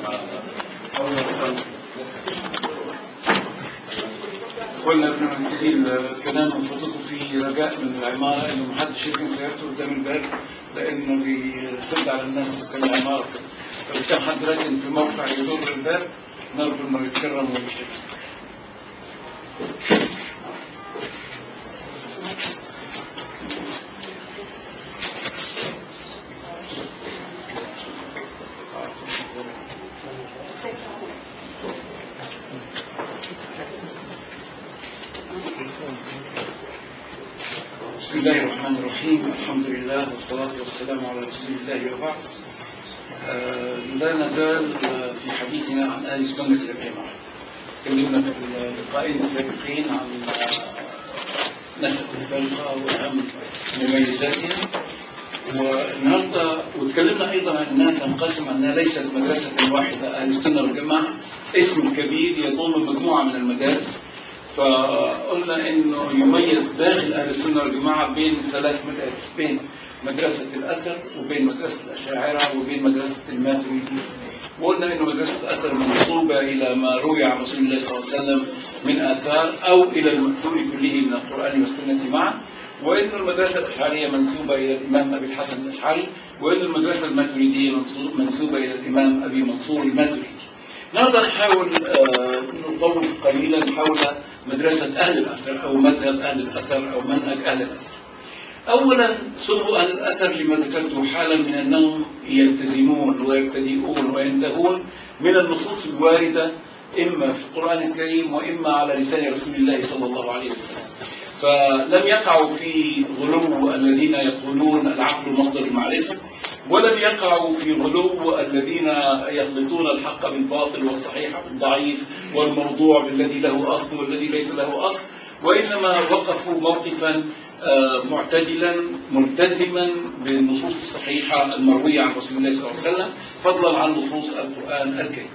قلنا قبل ما نبتدي الكلام المفروض في رجاء من العمارة إنه محدش يركن سيارته قدام الباب لأنه بيسد على الناس سكان العمارة كده. لو كان حد راكن في موقع يضر الباب نرجو إنه يتكرم ويمشي. بسم الله الرحمن الرحيم الحمد لله والصلاة والسلام على رسول الله وبعد آه، لا نزال آه، في حديثنا عن أهل السنة والجماعة تكلمنا في اللقاءين السابقين عن آه، نشأة الفرقة وأهم مميزاتها والنهارده وتكلمنا ايضا عن انها تنقسم انها ليست مدرسه واحده اهل السنه والجماعه اسم كبير يضم مجموعه من المدارس فقلنا انه يميز داخل اهل السنه والجماعه بين ثلاث مدارس بين مدرسه الاثر وبين مدرسه الاشاعره وبين مدرسه الماتريدي وقلنا انه مدرسه الاثر منصوبه الى ما روي عن رسول الله صلى الله عليه وسلم من اثار او الى الماثور كله من القران والسنه معا وان المدرسه الاشعريه منسوبه الى الامام ابي الحسن الاشعري وان المدرسه الماتريديه منسوب- منسوبه الى الامام ابي منصور الماتريدي النهارده نحاول آه، نطول قليلا حول مدرسة أهل الأثر أو مذهب أهل الأثر أو منهج أهل الأثر. أولا سموا أهل الأثر لما ذكرته حالا من أنهم يلتزمون ويبتدئون وينتهون من النصوص الواردة إما في القرآن الكريم وإما على لسان رسول الله صلى الله عليه وسلم. فلم يقعوا في غلو الذين يقولون العقل مصدر المعرفة ولم يقعوا في غلو الذين يخلطون الحق بالباطل والصحيح بالضعيف والموضوع بالذي له أصل والذي ليس له أصل وإنما وقفوا موقفا آه، معتدلا ملتزما بالنصوص الصحيحة المروية عن رسول الله صلى الله عليه وسلم فضلا عن نصوص القرآن الكريم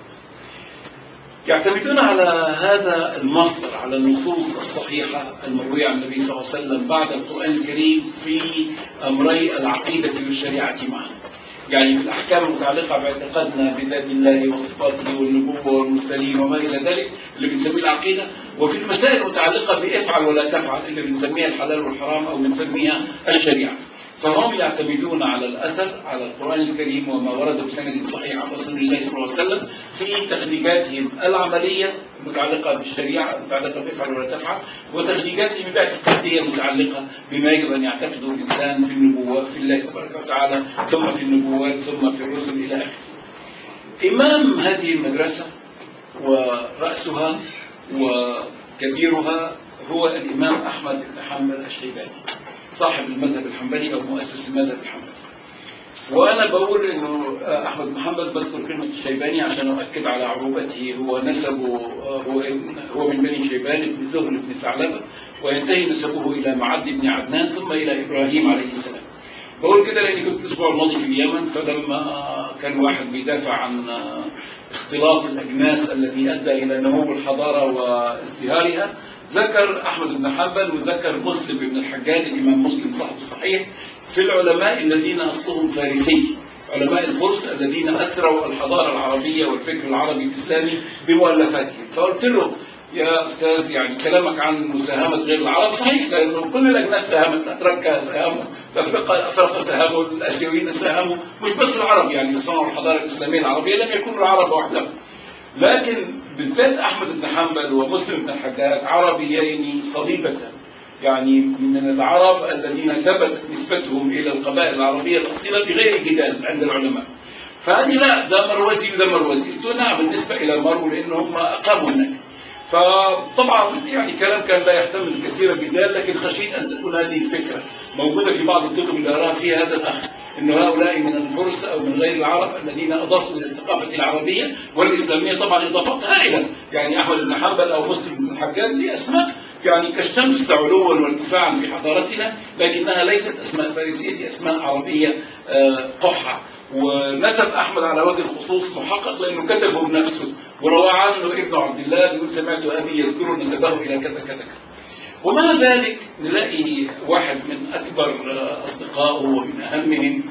يعتمدون على هذا المصدر على النصوص الصحيحة المروية عن النبي صلى الله عليه وسلم بعد القرآن الكريم في أمري العقيدة والشريعة معا يعني في الأحكام المتعلقة باعتقادنا بذات الله وصفاته والنبوة والمرسلين وما إلى ذلك اللي بنسميه العقيدة وفي المسائل المتعلقة بافعل ولا تفعل اللي بنسميها الحلال والحرام أو بنسميها الشريعة فهم يعتمدون على الأثر على القرآن الكريم وما ورد بسند صحيح عن رسول الله صلى الله عليه وسلم في تخريجاتهم العملية المتعلقة بالشريعة المتعلقة بافعل ولا تفعل وتخريجاتهم الاعتقادية المتعلقة بما يجب أن يعتقده الإنسان في النبوة في الله تبارك وتعالى ثم في النبوات ثم في الرسل إلى آخره. إمام هذه المدرسة ورأسها وكبيرها هو الإمام أحمد بن حنبل الشيباني صاحب المذهب الحنبلي أو مؤسس المذهب الحنبلي وأنا بقول إنه أحمد بن حنبل بذكر كلمة الشيباني عشان أؤكد على عروبته هو نسبه هو هو من بني شيبان بن زهر بن ثعلبة وينتهي نسبه إلى معد بن عدنان ثم إلى إبراهيم عليه السلام بقول كده لأني كنت الأسبوع الماضي في اليمن فلما كان واحد بيدافع عن اختلاط الأجناس الذي أدى إلى نمو الحضارة وازدهارها ذكر أحمد بن حنبل وذكر مسلم بن الحجاج الإمام مسلم صاحب الصحيح في العلماء الذين أصلهم فارسي علماء الفرس الذين أثروا الحضارة العربية والفكر العربي الإسلامي بمؤلفاتهم فقلت له يا أستاذ يعني كلامك عن مساهمة غير العرب صحيح لأنه كل الأجناس ساهمت الأتراك ساهموا الأفرقة الأفرقة ساهموا الآسيويين ساهموا مش بس العرب يعني صنعوا الحضارة الإسلامية العربية لم يكونوا العرب وحدهم لكن بالذات أحمد بن حنبل ومسلم بن الحجاج عربيين صليبة يعني من العرب الذين ثبتت نسبتهم إلى القبائل العربية الأصيلة بغير جدال عند العلماء فقال لي لا ده مروزي وده مروزي قلت له نعم بالنسبة إلى المرو لأن هم أقاموا هناك فطبعا يعني كلام كان لا يحتمل كثير الجدال لكن خشيت أن تكون هذه الفكرة موجودة في بعض الكتب اللي أراها فيها هذا الأخ أن هؤلاء من الفرس أو من غير العرب الذين أضافوا إلى الثقافة العربية والإسلامية طبعا إضافات هائلة يعني أحمد بن حنبل أو مسلم بن الحجاج دي أسماء يعني كالشمس علوا وارتفاعا في حضارتنا لكنها ليست أسماء فارسية دي أسماء عربية آه، قحة ونسب أحمد على وجه الخصوص محقق لأنه كتبه بنفسه وروى عنه ابن عبد الله بيقول سمعت أبي يذكر نسبه إلى كذا كذا كذا ومع ذلك نلاقي واحد من أكبر أصدقائه ومن أهمهم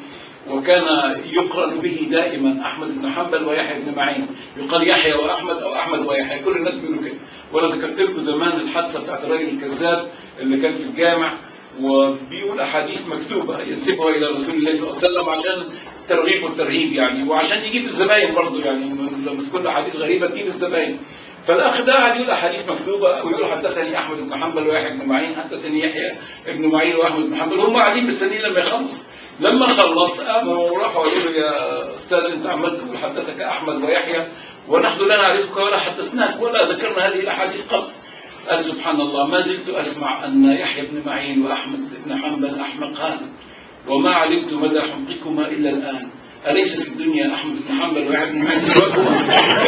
وكان يقرن به دائما احمد بن حنبل ويحيى بن معين يقال يحيى واحمد او احمد ويحيى كل الناس بيقولوا كده وانا ذكرت لكم زمان الحادثه بتاعت الراجل الكذاب اللي كان في الجامع وبيقول احاديث مكتوبه ينسبها الى رسول الله صلى الله عليه وسلم عشان الترغيب والترهيب يعني وعشان يجيب الزباين برضه يعني لما تكون احاديث غريبه تجيب الزباين فالاخ ده قاعد يقول احاديث مكتوبه ويقول حدثني احمد بن حنبل ويحيى بن معين حدثني يحيى بن معين واحمد بن حنبل هم قاعدين مستنيين لما يخلص لما خلص قاموا راحوا قالوا له يا استاذ انت عمال تقول حدثك احمد ويحيى ونحن لا نعرفك ولا حدثناك ولا ذكرنا هذه الاحاديث قط قال سبحان الله ما زلت اسمع ان يحيى بن معين واحمد بن حنبل احمقان وما علمت مدى حمقكما الا الان أليس في الدنيا أحمد بن حنبل ويحيى بن معين سواكما؟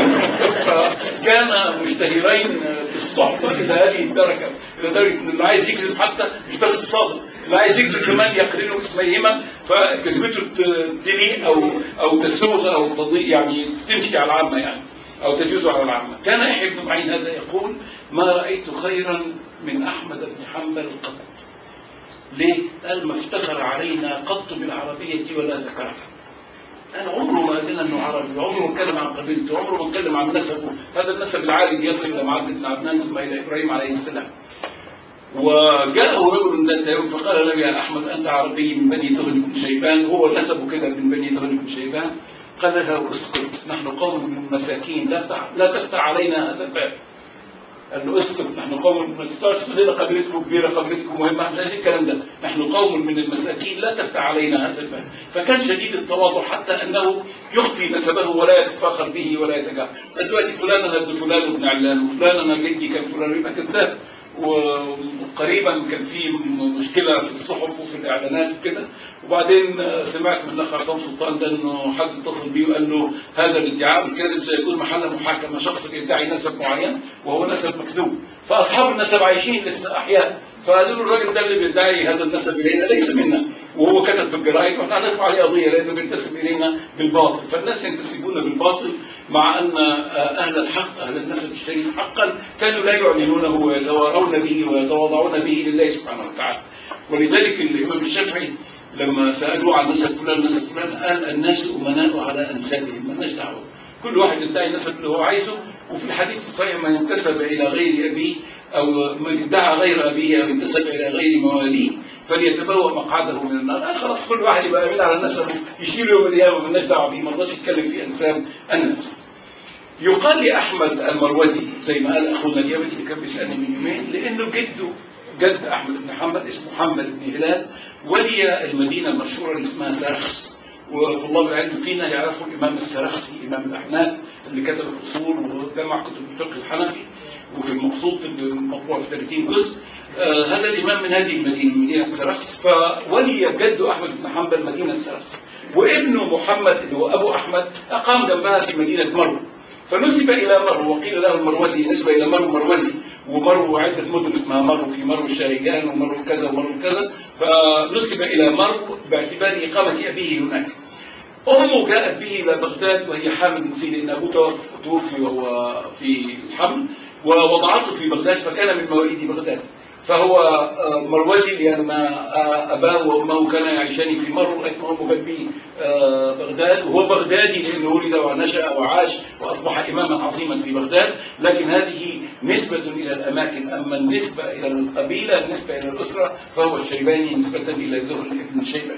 كان مشتهرين بالصحبة إلى هذه الدرجة إلى درجة إن اللي عايز يكذب حتى مش بس الصادق اللي عايز يكذب كمان يقرنه اسميهما فكذبته تليق أو أو تسوغ أو تضيء يعني تمشي على العامة يعني أو تجوز على العامة كان يحيى بن معين هذا يقول ما رأيت خيرا من أحمد بن حنبل قط ليه؟ قال ما افتخر علينا قط بالعربية ولا ذكرها أنا عمره ما قال لنا إنه عربي، عمره ما اتكلم عن قبيلته، عمره ما اتكلم عن نسبه، هذا النسب العالي يصل إلى معد بن عدنان ثم إلى إبراهيم عليه السلام. وجاءه رجل ذات يوم فقال له يا أحمد أنت عربي من بني تغلب بن شيبان، هو نسبه كده من بني تغلب بن شيبان. قال له اسكت نحن قوم من مساكين لا تع... لا تفتح علينا هذا الباب. قال له اسكت نحن قوم ما تستوعبش لنا قبيلتكم كبيره قبيلتكم مهمه مش عايزين الكلام ده نحن قوم من المساكين لا تفتح علينا هذا الباب فكان شديد التواضع حتى انه يخفي نسبه ولا يتفاخر به ولا يتجاهل دلوقتي فلان انا ابن فلان ابن علان وفلان انا جدي كان فلان يبقى كذاب وقريبا كان في مشكله في الصحف وفي الاعلانات وكده وبعدين سمعت من الاخ عصام سلطان ده انه حد اتصل بيه وقال له هذا الادعاء الكاذب سيكون محل محاكمه شخص يدعي نسب معين وهو نسب مكذوب فاصحاب النسب عايشين لسه احياء فقالوا له الراجل ده اللي بيدعي هذا النسب الينا ليس منا وهو كتب في الجرايد واحنا هنرفع عليه قضيه لانه بينتسب الينا بالباطل فالناس ينتسبون بالباطل مع ان اهل الحق اهل النسب الشريف حقا كانوا لا يعلنونه ويتوارون به ويتواضعون به لله سبحانه وتعالى ولذلك الامام الشافعي لما سالوه عن نسب فلان نسب فلان قال الناس امناء على انسابهم مالناش دعوه كل واحد يدعي النسب اللي هو عايزه وفي الحديث الصحيح من انتسب الى غير ابيه او من ادعى غير ابيه او انتسب الى غير مواليه فليتبوأ مقعده من النار قال خلاص كل واحد يبقى امين على نسبه يشيل يوم القيامه مالناش دعوه بيه ما رضاش يتكلم في انساب الناس يقال لاحمد المروزي زي ما قال اخونا اليمني اللي كان بيسالني من يومين لانه جده جد احمد بن حنبل اسمه محمد بن هلال ولي المدينه المشهوره اللي اسمها سرخس وطلاب العلم فينا يعرفوا الامام السرخسي امام الاحناف اللي كتب الاصول وجمع كتب الفقه الحنفي وفي المقصود المطبوع في 30 جزء آه هذا الامام من هذه المدينه مدينه سرخس فولي جد احمد بن حنبل مدينه سرخس وابنه محمد اللي هو ابو احمد اقام جنبها في مدينه مرو فنسب الى مرو وقيل له المروزي نسبه الى مرو مروزي ومرو عده مدن اسمها مرو في مرو الشاهيان ومرو كذا ومرو كذا فنسب الى مرو باعتبار اقامه ابيه هناك امه جاءت به الى بغداد وهي حامل فيه لان ابوه توفي وهو في الحمل ووضعته في بغداد فكان من مواليد بغداد فهو مروزي لان اباه وامه كانا يعيشان في مرو لكن امه جت به بغداد وهو بغدادي لانه ولد ونشا وعاش واصبح اماما عظيما في بغداد لكن هذه نسبه الى الاماكن اما النسبه الى القبيله النسبه الى الاسره فهو الشيباني نسبه الى ذهل ابن الشيباني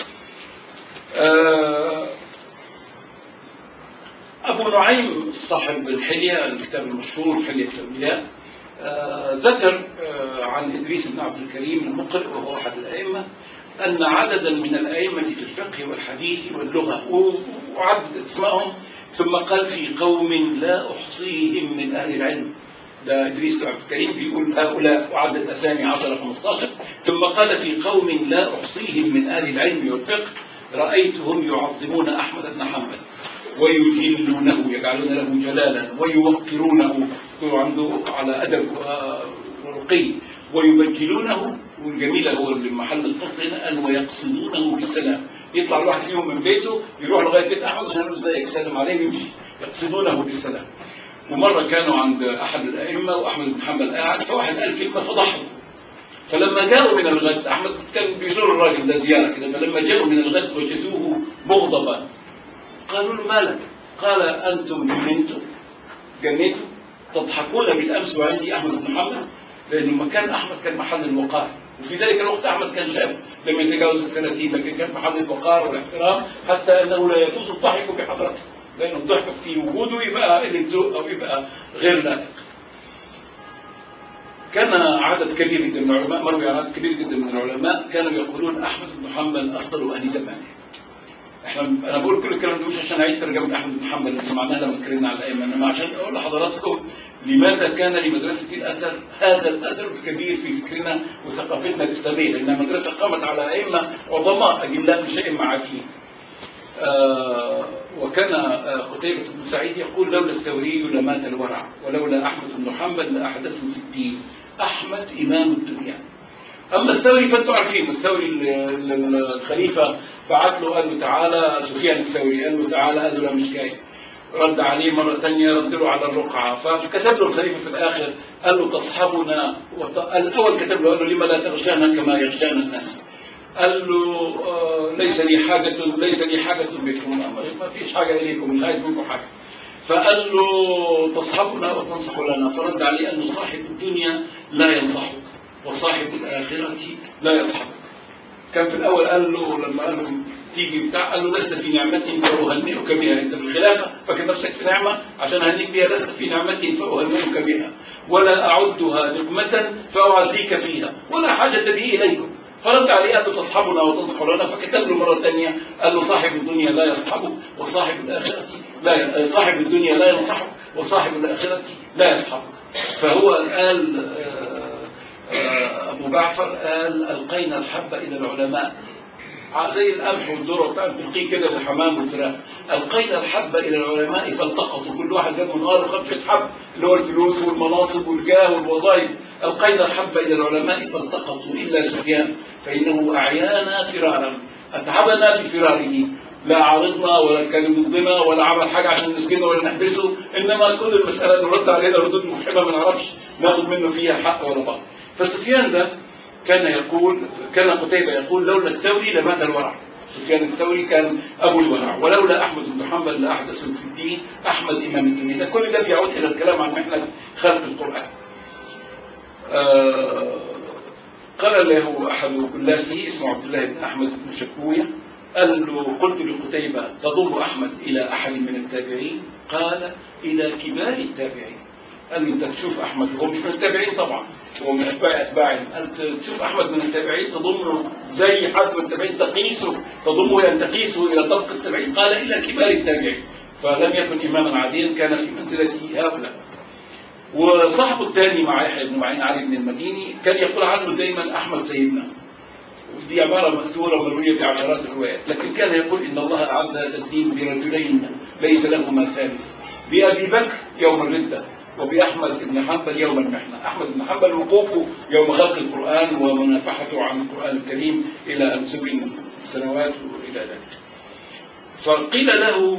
أبو نعيم صاحب الحلية الكتاب المشهور حلية الأولياء ذكر عن إدريس بن عبد الكريم المقرئ وهو أحد الأئمة أن عددا من الأئمة في الفقه والحديث واللغة وعدد اسمائهم ثم قال في قوم لا أحصيهم من أهل العلم ده إدريس بن عبد الكريم بيقول هؤلاء وعدد أسامي 10 15 ثم قال في قوم لا أحصيهم من أهل العلم والفقه رأيتهم يعظمون أحمد بن حنبل ويجلونه يجعلون له جلالا ويوقرونه عنده على أدب ورقي ويبجلونه والجميل هو اللي محل الفصل هنا قال ويقصدونه بالسلام يطلع الواحد فيهم من بيته يروح لغايه بيت احمد عشان يقول ازيك يسلم عليه ويمشي يقصدونه بالسلام ومره كانوا عند احد الائمه واحمد بن حنبل قاعد فواحد قال كلمه فضحه فلما جاءوا من الغد أحمد كان بيزور الراجل ده زيارة كده فلما جاءوا من الغد وجدوه مغضبا قالوا له ما لك قال أنتم جننتم جنيتم تضحكون بالأمس وعندي أحمد بن محمد لأنه مكان أحمد كان محل الوقار وفي ذلك الوقت أحمد كان شاب لم يتجاوز الثلاثين لكن كان محل الوقار والاحترام حتى أنه لا يجوز الضحك بحضرته لأنه الضحك في وجوده يبقى قلة ذوق أو يبقى غير لائق كان عدد كبير جدا من العلماء مروي عن عدد كبير جدا من العلماء كانوا يقولون احمد بن حنبل افضل اهل زمانه. احنا انا بقول كل الكلام ده مش عشان اعيد ترجمه احمد بن حنبل اللي سمعناها لما اتكلمنا على الائمه انما عشان اقول لحضراتكم لماذا كان لمدرسه الاثر هذا الاثر الكبير في فكرنا وثقافتنا الاسلاميه لانها مدرسه قامت على ائمه عظماء اجلاء مش ائمه عاديين. آه وكان آه قتيبة بن سعيد يقول لولا الثوري لمات الورع ولولا أحمد بن حنبل لأحدثوا في الدين أحمد إمام الدنيا أما الثوري فأنتم عارفين الثوري الخليفة بعت له قال له تعالى سفيان الثوري قال له تعالى قال له لا مش جاي رد عليه مرة ثانية رد له على الرقعة فكتب له الخليفة في الآخر قال له تصحبنا وط... الأول كتب له قال له لما لا تغشانا كما يغشانا الناس قال له آه ليس لي حاجة ليس لي حاجة بكم ما فيش حاجة إليكم مش عايز منكم حاجة فقال له تصحبنا وتنصح لنا فرد عليه أنه صاحب الدنيا لا ينصحك وصاحب الآخرة لا يصحبك كان في الأول قال له لما قال له تيجي بتاع قال له لست في نعمة فأهنئك بها أنت في الخلافة فاكر نفسك في نعمة عشان أهنيك بها لست في نعمة فأهنئك بها ولا أعدها نقمة فأعزيك فيها ولا حاجة بي إليكم فرد عليه قال له تصحبنا وتنصح لنا فكتب له مرة ثانية قال له صاحب الدنيا لا يصحبك وصاحب الآخرة لا صاحب الدنيا لا ينصحك وصاحب الآخرة لا يصحبك فهو قال أبو جعفر قال ألقينا الحبة إلى العلماء زي القمح والذره بتاع الفقيه كده للحمام والفراخ القينا الحبه الى العلماء فالتقطوا كل واحد جاب من نار خمسه حب اللي هو الفلوس والمناصب والجاه والوظائف القينا الحبه الى العلماء فالتقطوا الا سفيان فانه اعيانا فرارا اتعبنا بفراره لا عارضنا ولا اتكلم ضدنا ولا عمل حاجه عشان نسجنه ولا نحبسه انما كل المساله نرد علينا ردود مفحمه ما نعرفش ناخد منه فيها حق ولا باطل فسفيان ده كان يقول كان قتيبة يقول لولا الثوري لمات الورع سفيان الثوري كان أبو الورع ولولا أحمد بن حنبل لأحدث في الدين أحمد إمام الدين ده كل ده بيعود إلى الكلام عن محنة خلق القرآن آه قال له أحد كلاسه اسمه عبد الله بن أحمد بن شكوية قال له قلت لقتيبة تضم أحمد إلى أحد من التابعين قال إلى كبار التابعين قال له أنت تشوف أحمد هو مش من التابعين طبعا هو من أتباع أتباعهم قال تشوف أحمد من التابعين تضمه زي حد من التابعين تقيسه تضمه أن تقيسه إلى طبق التابعين قال إلى كبار التابعين فلم يكن إماما عاديا كان في منزلة هؤلاء وصاحبه الثاني مع يحيى بن معين علي بن المديني كان يقول عنه دايما أحمد سيدنا ودي عبارة مأثورة مروية بعشرات الروايات لكن كان يقول إن الله أعز هذا الدين برجلين ليس لهما ثالث بأبي بكر يوم الردة وبأحمد بن حنبل يوم المحنة أحمد بن حنبل وقوفه يوم خلق القرآن ومنافحته عن القرآن الكريم إلى أن سبن السنوات وإلى ذلك فقيل له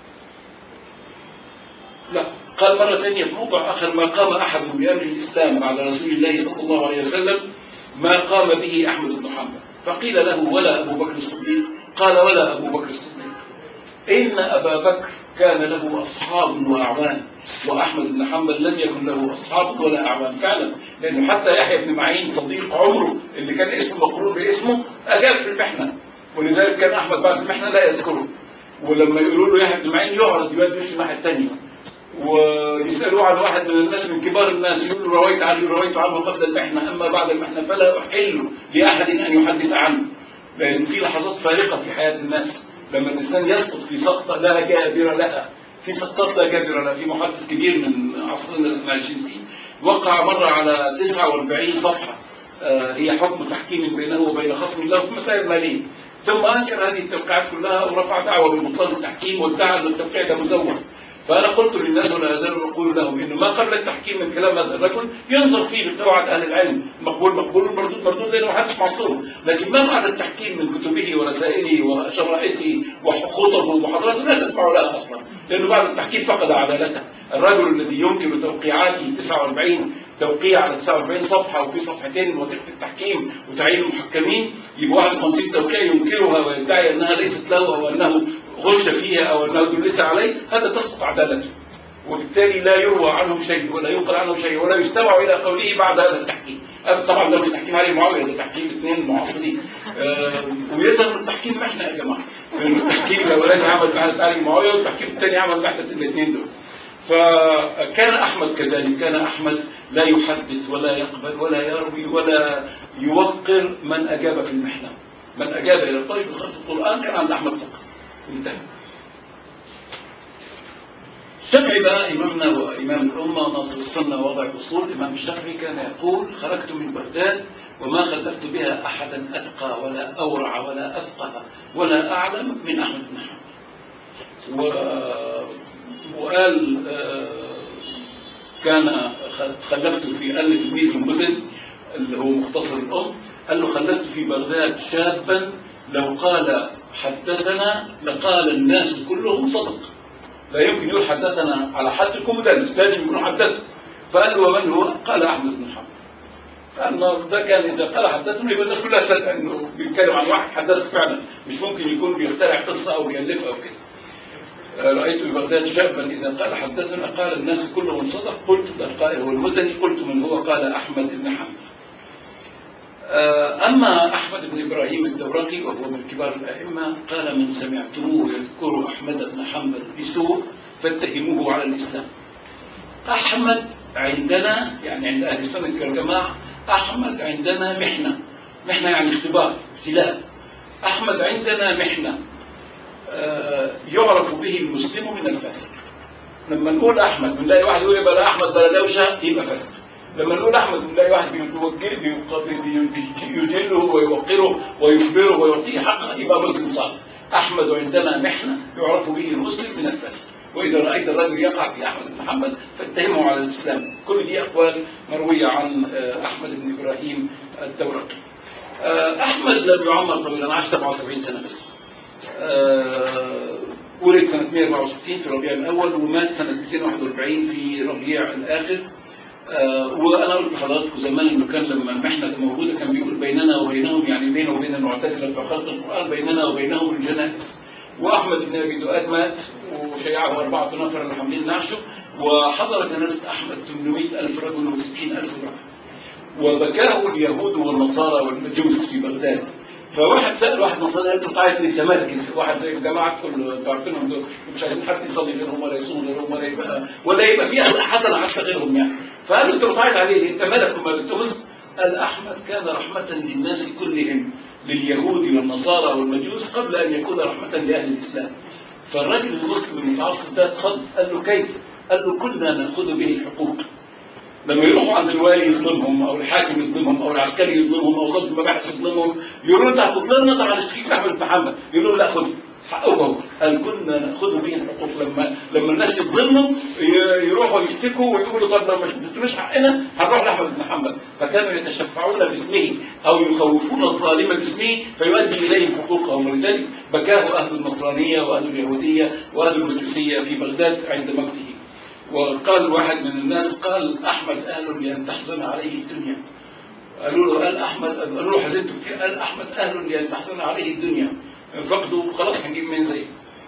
لا قال مرة ثانية في موضع آخر ما قام أحد بأمر الإسلام بعد رسول الله صلى الله عليه وسلم ما قام به أحمد بن حنبل فقيل له ولا أبو بكر الصديق قال ولا أبو بكر الصديق إن أبا بكر كان له أصحاب وأعوان وأحمد بن حنبل لم يكن له أصحاب ولا أعوان فعلا لأنه حتى يحيى بن معين صديق عمره اللي كان اسمه مقرون باسمه أجاب في المحنة ولذلك كان أحمد بعد المحنة لا يذكره ولما يقولوا له يحيى بن معين يقعد يبدو في الناحية الثانية ويسألوه عن واحد من الناس من كبار الناس يقول له رويت عنه رويت عنه قبل المحنة أما بعد المحنة فلا أحل لأحد أن يحدث عنه لأن في لحظات فارقة في حياة الناس لما الإنسان يسقط في سقطة لا جابر لها في سقطات لا جابر لها في محدث كبير من عصرنا اللي عايشين فيه وقع مرة على 49 صفحة آه هي حكم تحكيم بينه وبين خصم الله في مسائل مالية ثم أنكر هذه التوقيعات كلها ورفع دعوة ببطلان التحكيم وادعى أن التوقيع ده مزور فأنا قلت للناس ولا أزال أقول لهم إنه ما قبل التحكيم من كلام هذا الرجل ينظر فيه بقواعد أهل العلم مقبول مقبول مردود مردود لأنه ما حدش معصوم لكن ما بعد التحكيم من كتبه ورسائله وشرائطه وخطبه ومحاضراته لا تسمع لها أصلا لأنه بعد التحكيم فقد عدالته الرجل الذي ينكر توقيعاته 49 توقيع على 49 صفحه وفي صفحتين من وثيقه التحكيم وتعيين المحكمين يبقى 51 توقيع ينكرها ويدعي انها ليست له او انه غش فيها او انه دلس عليه هذا تسقط عدالته وبالتالي لا يروى عنهم شيء ولا ينقل عنهم شيء ولا يستمع الى قوله بعد هذا التحكيم هذا طبعا ده مش تحكيم علي معاويه ده تحكيم اثنين معاصرين آه ويظهر التحكيم احنا يا جماعه التحكيم الاولاني عمل بعثه علي معاويه والتحكيم الثاني عمل بعثه الاثنين دول فكان احمد كذلك كان احمد لا يحدث ولا يقبل ولا يروي ولا يوقر من اجاب في المحنه من اجاب الى طالب خلق القران كان عند احمد سقط انتهى الشافعي بقى إمامنا وإمام الأمة ناصر السنة ووضع الأصول الإمام الشافعي كان يقول خرجت من بغداد وما خلفت بها أحدا أتقى ولا أورع ولا أفقه ولا أعلم من أحمد بن حنبل و... وقال آه، كان خلفت في قال تلميذ المزن اللي هو مختصر الأم قال له خلفت في بغداد شابا لو قال حدثنا لقال الناس كلهم صدق لا يمكن يقول حدثنا على حد يكون مدرس لازم يكون حدث فقال له ومن هو؟ قال احمد بن حنبل فأن ده كان إذا قال حدثنا يبقى الناس كلها تصدق إنه بيتكلم عن واحد حدث فعلا مش ممكن يكون بيخترع قصة أو بيألفها أو كده رأيت في بغداد شابا إذا قال حدثنا قال الناس كلهم صدق قلت القائل هو المزني قلت من هو قال أحمد بن حنبل أما أحمد بن إبراهيم الدورقي وهو من كبار الأئمة قال من سمعتموه يذكر أحمد بن حنبل بسوء فاتهموه على الإسلام أحمد عندنا يعني عند أهل السنة والجماعة أحمد عندنا محنة محنة يعني اختبار ابتلاء أحمد عندنا محنة يعرف به المسلم من الفاسق لما نقول أحمد بنلاقي واحد يقول يبقى أحمد بلا دوشة يبقى فاسق لما نقول احمد بنلاقي واحد يجله ويوقره ويخبره ويعطيه حقه يبقى مسلم صالح احمد عندنا محنه يعرف به المسلم من الفاسق واذا رايت الرجل يقع في احمد بن محمد فاتهمه على الاسلام كل دي اقوال مرويه عن احمد بن ابراهيم الدورقي احمد لم يعمر طويلا عاش 77 سنه بس ولد سنة 164 في ربيع الأول ومات سنة 241 في ربيع الآخر آه وانا قلت لحضراتكم زمان انه كان لما المحنه موجوده كان بيقول بيننا وبينهم يعني بينه وبين المعتزله بتوع خلق القران بيننا وبينهم الجنائز واحمد بن ابي دؤاد مات وشيعه اربعه نفر اللي حاملين نعشه وحضرت جنازه احمد 800 الف رجل و60 الف امراه وبكاه اليهود والنصارى والمجوس في بغداد فواحد سال واحد نصارى قال له قاعد انت مالك انت واحد زي الجماعه كله انتوا عارفينهم دول مش عايزين حد يصلي غيرهم ولا يصوم غيرهم ولا يبقى ولا يبقى فيها حسنه عكس غيرهم يعني فقال له انت بتعيط عليه انت مالك وما بتغز قال احمد كان رحمه للناس كلهم لليهود والنصارى والمجوس قبل ان يكون رحمه لاهل الاسلام فالراجل المسلم المتعصب ده اتخض قال له كيف؟ قال له كنا ناخذ به الحقوق لما يروحوا عند الوالي يظلمهم او الحاكم يظلمهم او العسكري يظلمهم او ضابط المباحث يظلمهم يقولوا انت هتظلمنا طبعا اشتريك احمد محمد يقولوا لا خد حقهم قال كنا ناخذ به الحقوق لما لما الناس يتظلموا يروحوا يشتكوا ويقولوا طب لو ما اديتوناش حقنا هنروح لاحمد بن محمد فكانوا يتشفعون باسمه او يخوفون الظالم باسمه فيؤدي اليهم حقوقهم ولذلك بكاه اهل النصرانيه واهل اليهوديه واهل المجوسيه في بغداد عند موته وقال واحد من الناس قال احمد اهل لان تحزن عليه الدنيا قالوا له قال احمد قالوا له حزنت كثير قال احمد اهل لان تحزن عليه الدنيا فقده خلاص هنجيب مين زيه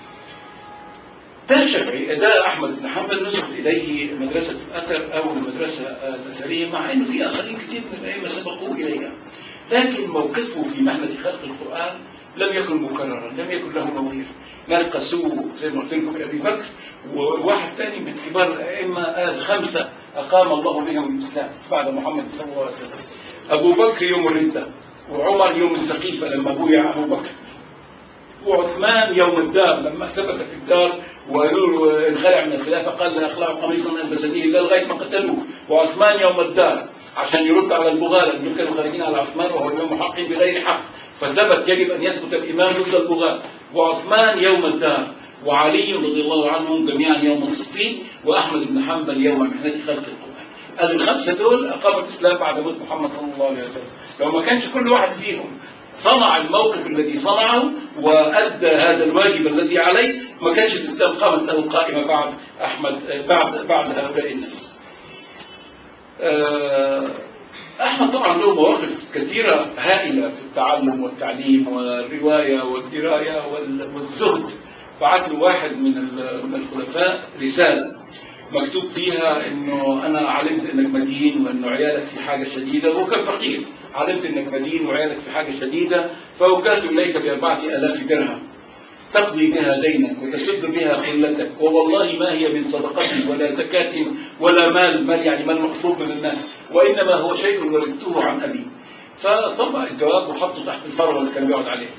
ده الشافعي ده احمد بن حنبل نسبت اليه مدرسه الاثر او المدرسه الاثريه مع انه في اخرين كثير من الائمه سبقوه اليها لكن موقفه في مهنه خلق القران لم يكن مكررا لم يكن له نظير ناس قسوه زي ما قلت لكم في ابي بكر وواحد ثاني من كبار الائمه قال خمسه اقام الله بهم الاسلام بعد محمد صلى الله عليه وسلم ابو بكر يوم الرده وعمر يوم السقيفه لما بويع ابو بكر وعثمان يوم الدار لما ثبت في الدار وقالوا له انخلع من الخلافه قال لا اخلع قميصا البسنيه الا لغايه ما قتلوه وعثمان يوم الدار عشان يرد على البغاة لأنهم كانوا خارجين على عثمان وهو إمام حق بغير حق فثبت يجب أن يثبت الإمام ضد البغاة وعثمان يوم الدار وعلي رضي الله عنهم جميعا يوم الصفين وأحمد بن حنبل يوم محنة خلق القرآن قال الخمسة دول أقاموا الإسلام بعد موت محمد صلى الله عليه وسلم لو ما كانش كل واحد فيهم صنع الموقف الذي صنعه وأدى هذا الواجب الذي عليه ما كانش الإسلام قامت له قائمة بعد أحمد بعد بعد هؤلاء الناس آه، أحمد طبعا له مواقف كثيرة هائلة في التعلم والتعليم والرواية والدراية وال- والزهد بعت له واحد من ال- من الخلفاء رسالة مكتوب فيها انه انا علمت انك مدين وانه عيالك في حاجه شديده وهو كان فقير علمت انك مدين وعيالك في حاجه شديده فوكلت اليك باربعه الاف درهم تقضي بها دينك وتسد بها خلتك ووالله ما هي من صدقة ولا زكاة ولا مال مال يعني مال مقصود من الناس وإنما هو شيء ورثته عن أبي فطبع الجواب وحطه تحت الفروة اللي كان بيقعد عليها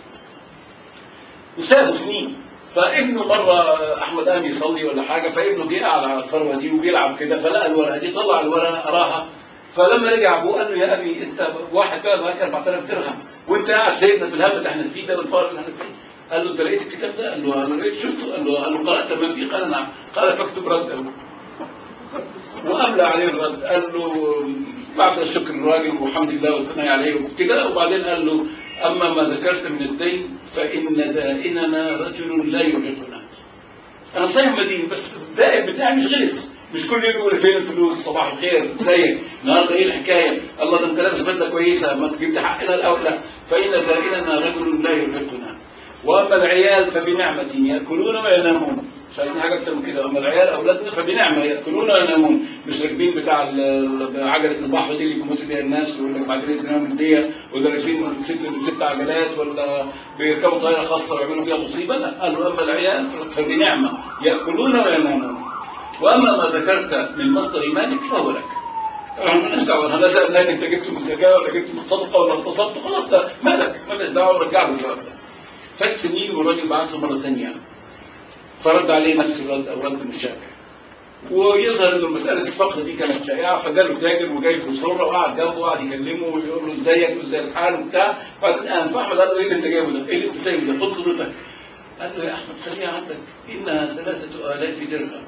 وسابوا سنين فابنه مرة أحمد قام يصلي ولا حاجة فابنه جه قاعد على الفروة دي وبيلعب كده فلقى الورقة دي طلع الورقة قراها فلما رجع ابوه قال له يا ابي انت واحد بقى معاك 4000 درهم وانت قاعد سايبنا في الهم اللي احنا فيه ده والفقر اللي احنا فيه قال له انت لقيت الكتاب ده؟ قال له انا لقيت شفته قال له قال له قرات ما فيه قال نعم قال فاكتب رده واملى عليه الرد قال له بعد شكر الراجل والحمد لله والثناء عليه وكده وبعدين قال له اما ما ذكرت من الدين فان دائننا رجل لا يغيثنا انا صايم مدين بس الدائن بتاعي مش غلس مش كل يوم يقول فين الفلوس صباح الخير ازيك النهارده ايه الحكايه الله ده انت لابس بدله كويسه ما جبت حقنا الاول لا فان دائننا رجل لا يغيثنا واما العيال فبنعمه ياكلون وينامون مش عايزين حاجه اكتر من كده اما العيال اولادنا فبنعمه ياكلون وينامون مش راكبين بتاع ال- عجله البحر دي اللي بيموتوا بيها الناس يقول لك بعدين بنعمل مديه ولا راكبين ست ست عجلات ولا بيركبوا طياره خاصه ويعملوا فيها مصيبه لا قالوا اما العيال فبنعمه ياكلون وينامون واما ما ذكرت من مصدر مالك فهو لك مالناش دعوه انا لا سالناك انت جبته من الزكاه ولا جبته من الصدقه ولا اغتصبته خلاص ده مالك مالك دعوه ورجع له الجواب ده فات سنين والراجل بعت له مره ثانيه فرد عليه نفس الرد او رد مشابه ويظهر انه مساله الفقر دي كانت شائعه فجاله تاجر وجايب له صوره وقعد جنبه وقعد يكلمه ويقول له ازيك وازاي الحال وبتاع بعدين قام فاحمد قال له ايه اللي انت جايبه ده؟ ايه اللي انت سايبه ده؟ خد صورتك قال له يا احمد خليها عندك انها ثلاثه الاف درهم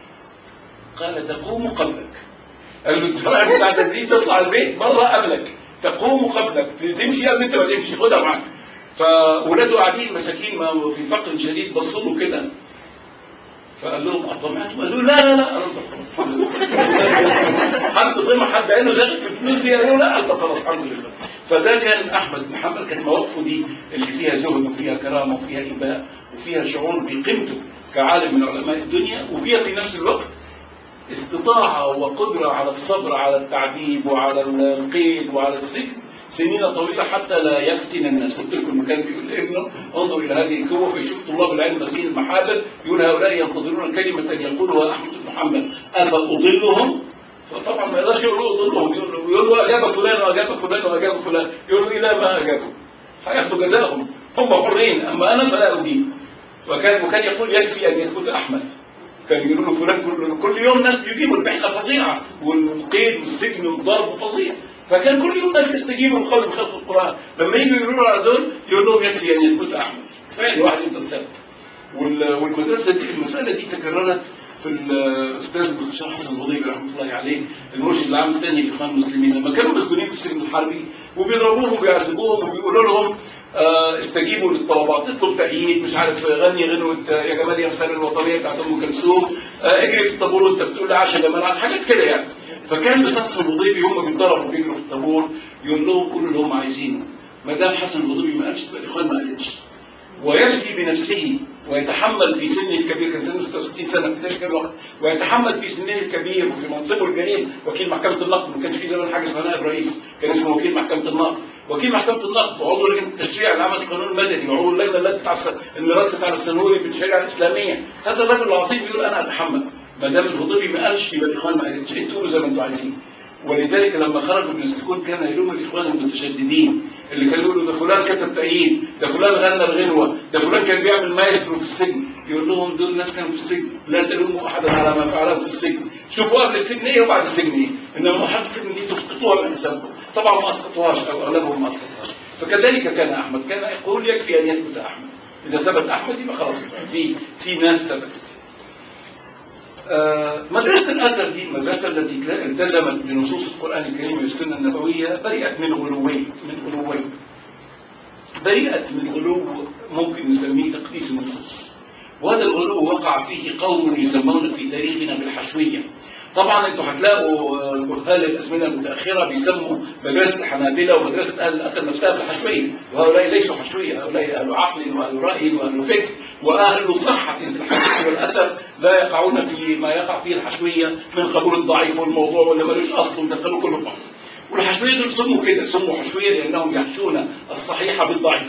قال تقوم قبلك قال له انت رايح بعد دي تطلع البيت بره قبلك تقوم قبلك تمشي قبل انت ما تمشي خدها معاك فولاده قاعدين مساكين ما في فقر شديد بصوا له كده فقال لهم اطمعتم قالوا لا لا لا قالوا له خلاص حد طمع حد عينه زغت في الفلوس دي قالوا لا قال له خلاص الحمد لله فده كان احمد بن حنبل كانت مواقفه دي اللي فيها زهد وفيها كرامه وفيها اباء وفيها شعور بقيمته كعالم من علماء الدنيا وفيها في نفس الوقت استطاعة وقدرة على الصبر على التعذيب وعلى القيد وعلى السجن سنين طويلة حتى لا يفتن الناس قلت لكم المكان بيقول لابنه انظر إلى هذه القوة فيشوف طلاب العلم ماسكين المحابر يقول هؤلاء ينتظرون كلمة يقولها أحمد بن محمد أفأضلهم فطبعا ما يقدرش يقول له اضلهم يقول له يقول له أجاب فلان وأجاب فلان وأجاب فلان يقول له إلى ما أجابوا هياخدوا جزاهم هم حرين أما أنا فلا أدين وكان وكان يقول يكفي أن يثبت أحمد كان يقولوا له فلان كل, كل يوم ناس بيجيبوا البحنة فظيعة والقيد والسجن والضرب فظيع فكان كل يوم ناس يستجيبوا لقول بخلق القرآن لما يجوا يقولوا على دول يقول لهم يكفي أن يثبت أحمد فعلا واحد يفضل ثابت وال- والمدرسة دي المسألة دي تكررت في الأستاذ المستشار حسن الغضيبي رحمة الله عليه المرشد العام الثاني للإخوان المسلمين لما كانوا مسجونين في السجن الحربي وبيضربوهم وبيعذبوهم وبيقولوا لهم آه، استجيبوا للطلبات اطلب تأييد مش عارف غني غنوة آه، يا جمال يا مسار الوطنية بتاعت أم كلثوم آه، اجري في الطابور وانت بتقول عاش يا جمال حاجات كده يعني فكان الاستاذ حسن الغضيبي هم بيتضربوا وبيجروا في الطابور يقول لهم قولوا اللي هم عايزينه ما دام حسن الغضيبي ما قالش تبقى الاخوان ما قالتش ويفتي بنفسه ويتحمل في سنه الكبير كان سنه 66 سنه في ذلك الوقت ويتحمل في سنه الكبير وفي منصبه الجليل وكيل محكمه النقد ما كانش في زمان حاجه اسمها نائب رئيس كان اسمه وكيل محكمه النقد وكيل محكمه النقد وعضو لجنه التشريع اللي عمل القانون المدني وعضو اللجنه التي بتاع الس- الميراث بتاع السنوري في الشريعه الاسلاميه هذا الرجل العظيم بيقول انا اتحمل ما دام الهضيبي ما قالش يبقى الاخوان ما قالتش انتوا قولوا زي ما انتوا عايزين ولذلك لما خرجوا من السجون كان يلوم الاخوان المتشددين اللي كانوا يقولوا ده فلان كتب تأييد ده فلان غنى الغنوه ده فلان كان بيعمل مايسترو في السجن يقول لهم دول ناس كانوا في السجن لا تلوموا احدا على ما فعله في السجن شوفوا قبل السجن ايه وبعد السجن ايه انما مرحله السجن دي تسقطوها من حسابكم طبعا ما اسقطوهاش او اغلبهم ما اسقطوهاش فكذلك كان احمد كان يقول يكفي ان يثبت احمد اذا ثبت احمد يبقى خلاص في في ناس ثبتت آه، مدرسة الأزهر دي المدرسة التي التزمت بنصوص القرآن الكريم والسنة النبوية برئت من غلوين من غلوين برئت من غلو ممكن نسميه تقديس النصوص وهذا الغلو وقع فيه قوم يسمون في تاريخنا بالحشوية طبعا انتم هتلاقوا جهال الازمنه المتاخره بيسموا مدرسه الحنابله ومدرسه اهل الاثر نفسها بالحشويه وهؤلاء ليسوا حشويه هؤلاء اهل عقل واهل راي واهل فكر واهل صحه في الحديث والاثر لا يقعون في ما يقع فيه الحشويه من قبول الضعيف والموضوع واللي ملوش اصل ودخلوا كله في والحشويه دول سموا كده سموا حشويه لانهم يحشون الصحيح بالضعيف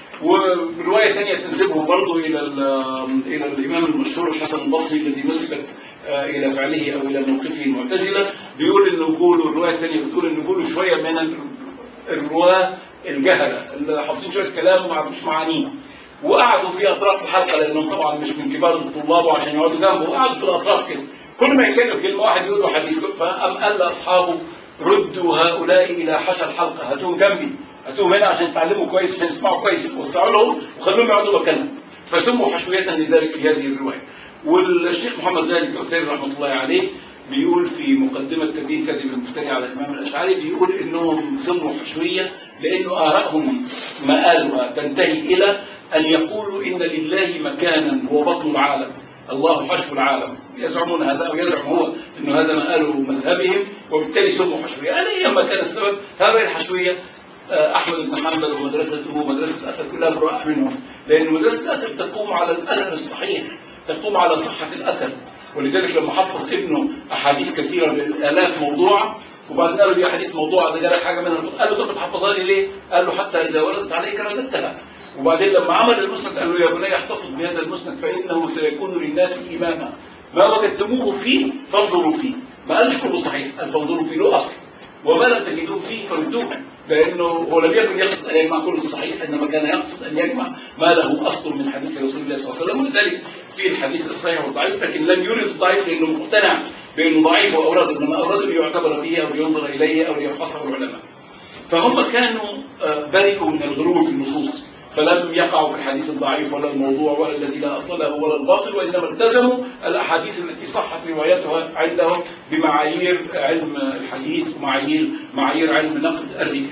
وروايه ثانيه تنسبهم برضه الى الى الامام المشهور الحسن البصري الذي نسبت الى فعله او الى موقفه المعتزله بيقول ان نقول الروايه الثانيه بتقول ان نقول شويه من الرواه الجهله اللي حافظين شويه كلام وما عرفوش معانيه وقعدوا في اطراف الحلقه لانهم طبعا مش من كبار الطلاب وعشان يقعدوا جنبه وقعدوا في الاطراف كده كل ما يتكلم كلمه واحد يقول له حديث فقام قال لاصحابه ردوا هؤلاء الى حشى الحلقه هاتوهم جنبي هاتوهم هنا عشان يتعلموا كويس عشان يسمعوا كويس وسعوا لهم وخلوهم يقعدوا مكانهم فسموا حشويه لذلك في هذه الروايه والشيخ محمد زاهد الكوثري رحمه الله عليه بيقول في مقدمة تبيين كذب المفتري على الإمام الأشعري بيقول إنهم سموا حشوية لأنه آرائهم مآلها تنتهي إلى أن يقولوا إن لله مكانا هو بطن العالم الله حشو العالم يزعمون هذا ويزعم هو أنه هذا مآل مذهبهم وبالتالي سموا حشوية أنا أيام ما كان السبب هذه الحشوية أحمد بن حنبل ومدرسته ومدرسة الأثر كلها براء منهم لأن مدرسة الأثر تقوم على الأثر الصحيح تقوم على صحة الأثر ولذلك لما حفظ ابنه أحاديث كثيرة بالآلاف موضوعة وبعدين قالوا لي أحاديث موضوعة إذا جالك حاجة منها قال له طب بتحفظها لي ليه؟ قال له حتى إذا وردت عليك رددتها وبعدين لما عمل المسند قال له يا بني احتفظ بهذا المسند فإنه سيكون للناس إماما ما وجدتموه فيه فانظروا فيه ما قالش كله صحيح قال فانظروا فيه له أصل وما لم تجدوه فيه فردوه لأنه هو لم يكن يقصد أن يجمع كل الصحيح إنما كان يقصد أن يجمع ما له أصل من حديث رسول الله صلى الله عليه وسلم ولذلك في الحديث الصحيح والضعيف لكن لم يرد الضعيف لأنه مقتنع بأنه ضعيف وأورده إنما أورده ليعتبر به أو لينظر إليه أو ليفحصه العلماء فهم كانوا برئوا من الغلو في النصوص فلم يقعوا في الحديث الضعيف ولا الموضوع ولا الذي لا أصل له ولا الباطل وإنما التزموا الأحاديث التي صحت روايتها عندهم بمعايير علم الحديث ومعايير معايير علم نقد الرجال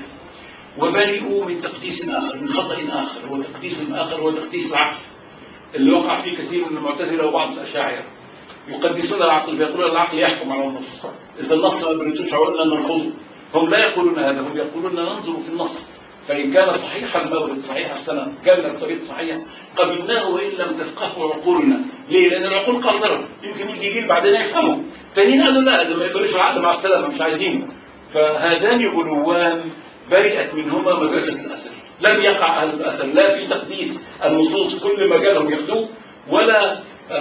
وبرئوا من تقديس آخر من خطأ آخر هو تقديس آخر هو تقديس العقل اللي وقع فيه كثير من المعتزلة وبعض الأشاعرة يقدسون العقل فيقولون العقل يحكم على النص إذا النص ما بريتوش عقولنا نرفضه هم لا يقولون هذا هم يقولون ننظر في النص فإن كان صحيح المورد صحيح السند كان الطريق صحيح قبلناه وإن لم تفقهه عقولنا ليه؟ لأن العقول قاصرة يمكن يجي جيل بعدين يفهموا تانيين قالوا لا ده ما يقولوش العقل مع السلامة مش عايزينه فهذان غلوان برئت منهما مدرسة الأثر لم يقع أهل الأثر لا في تقديس النصوص كل ما جالهم ياخذوه ولا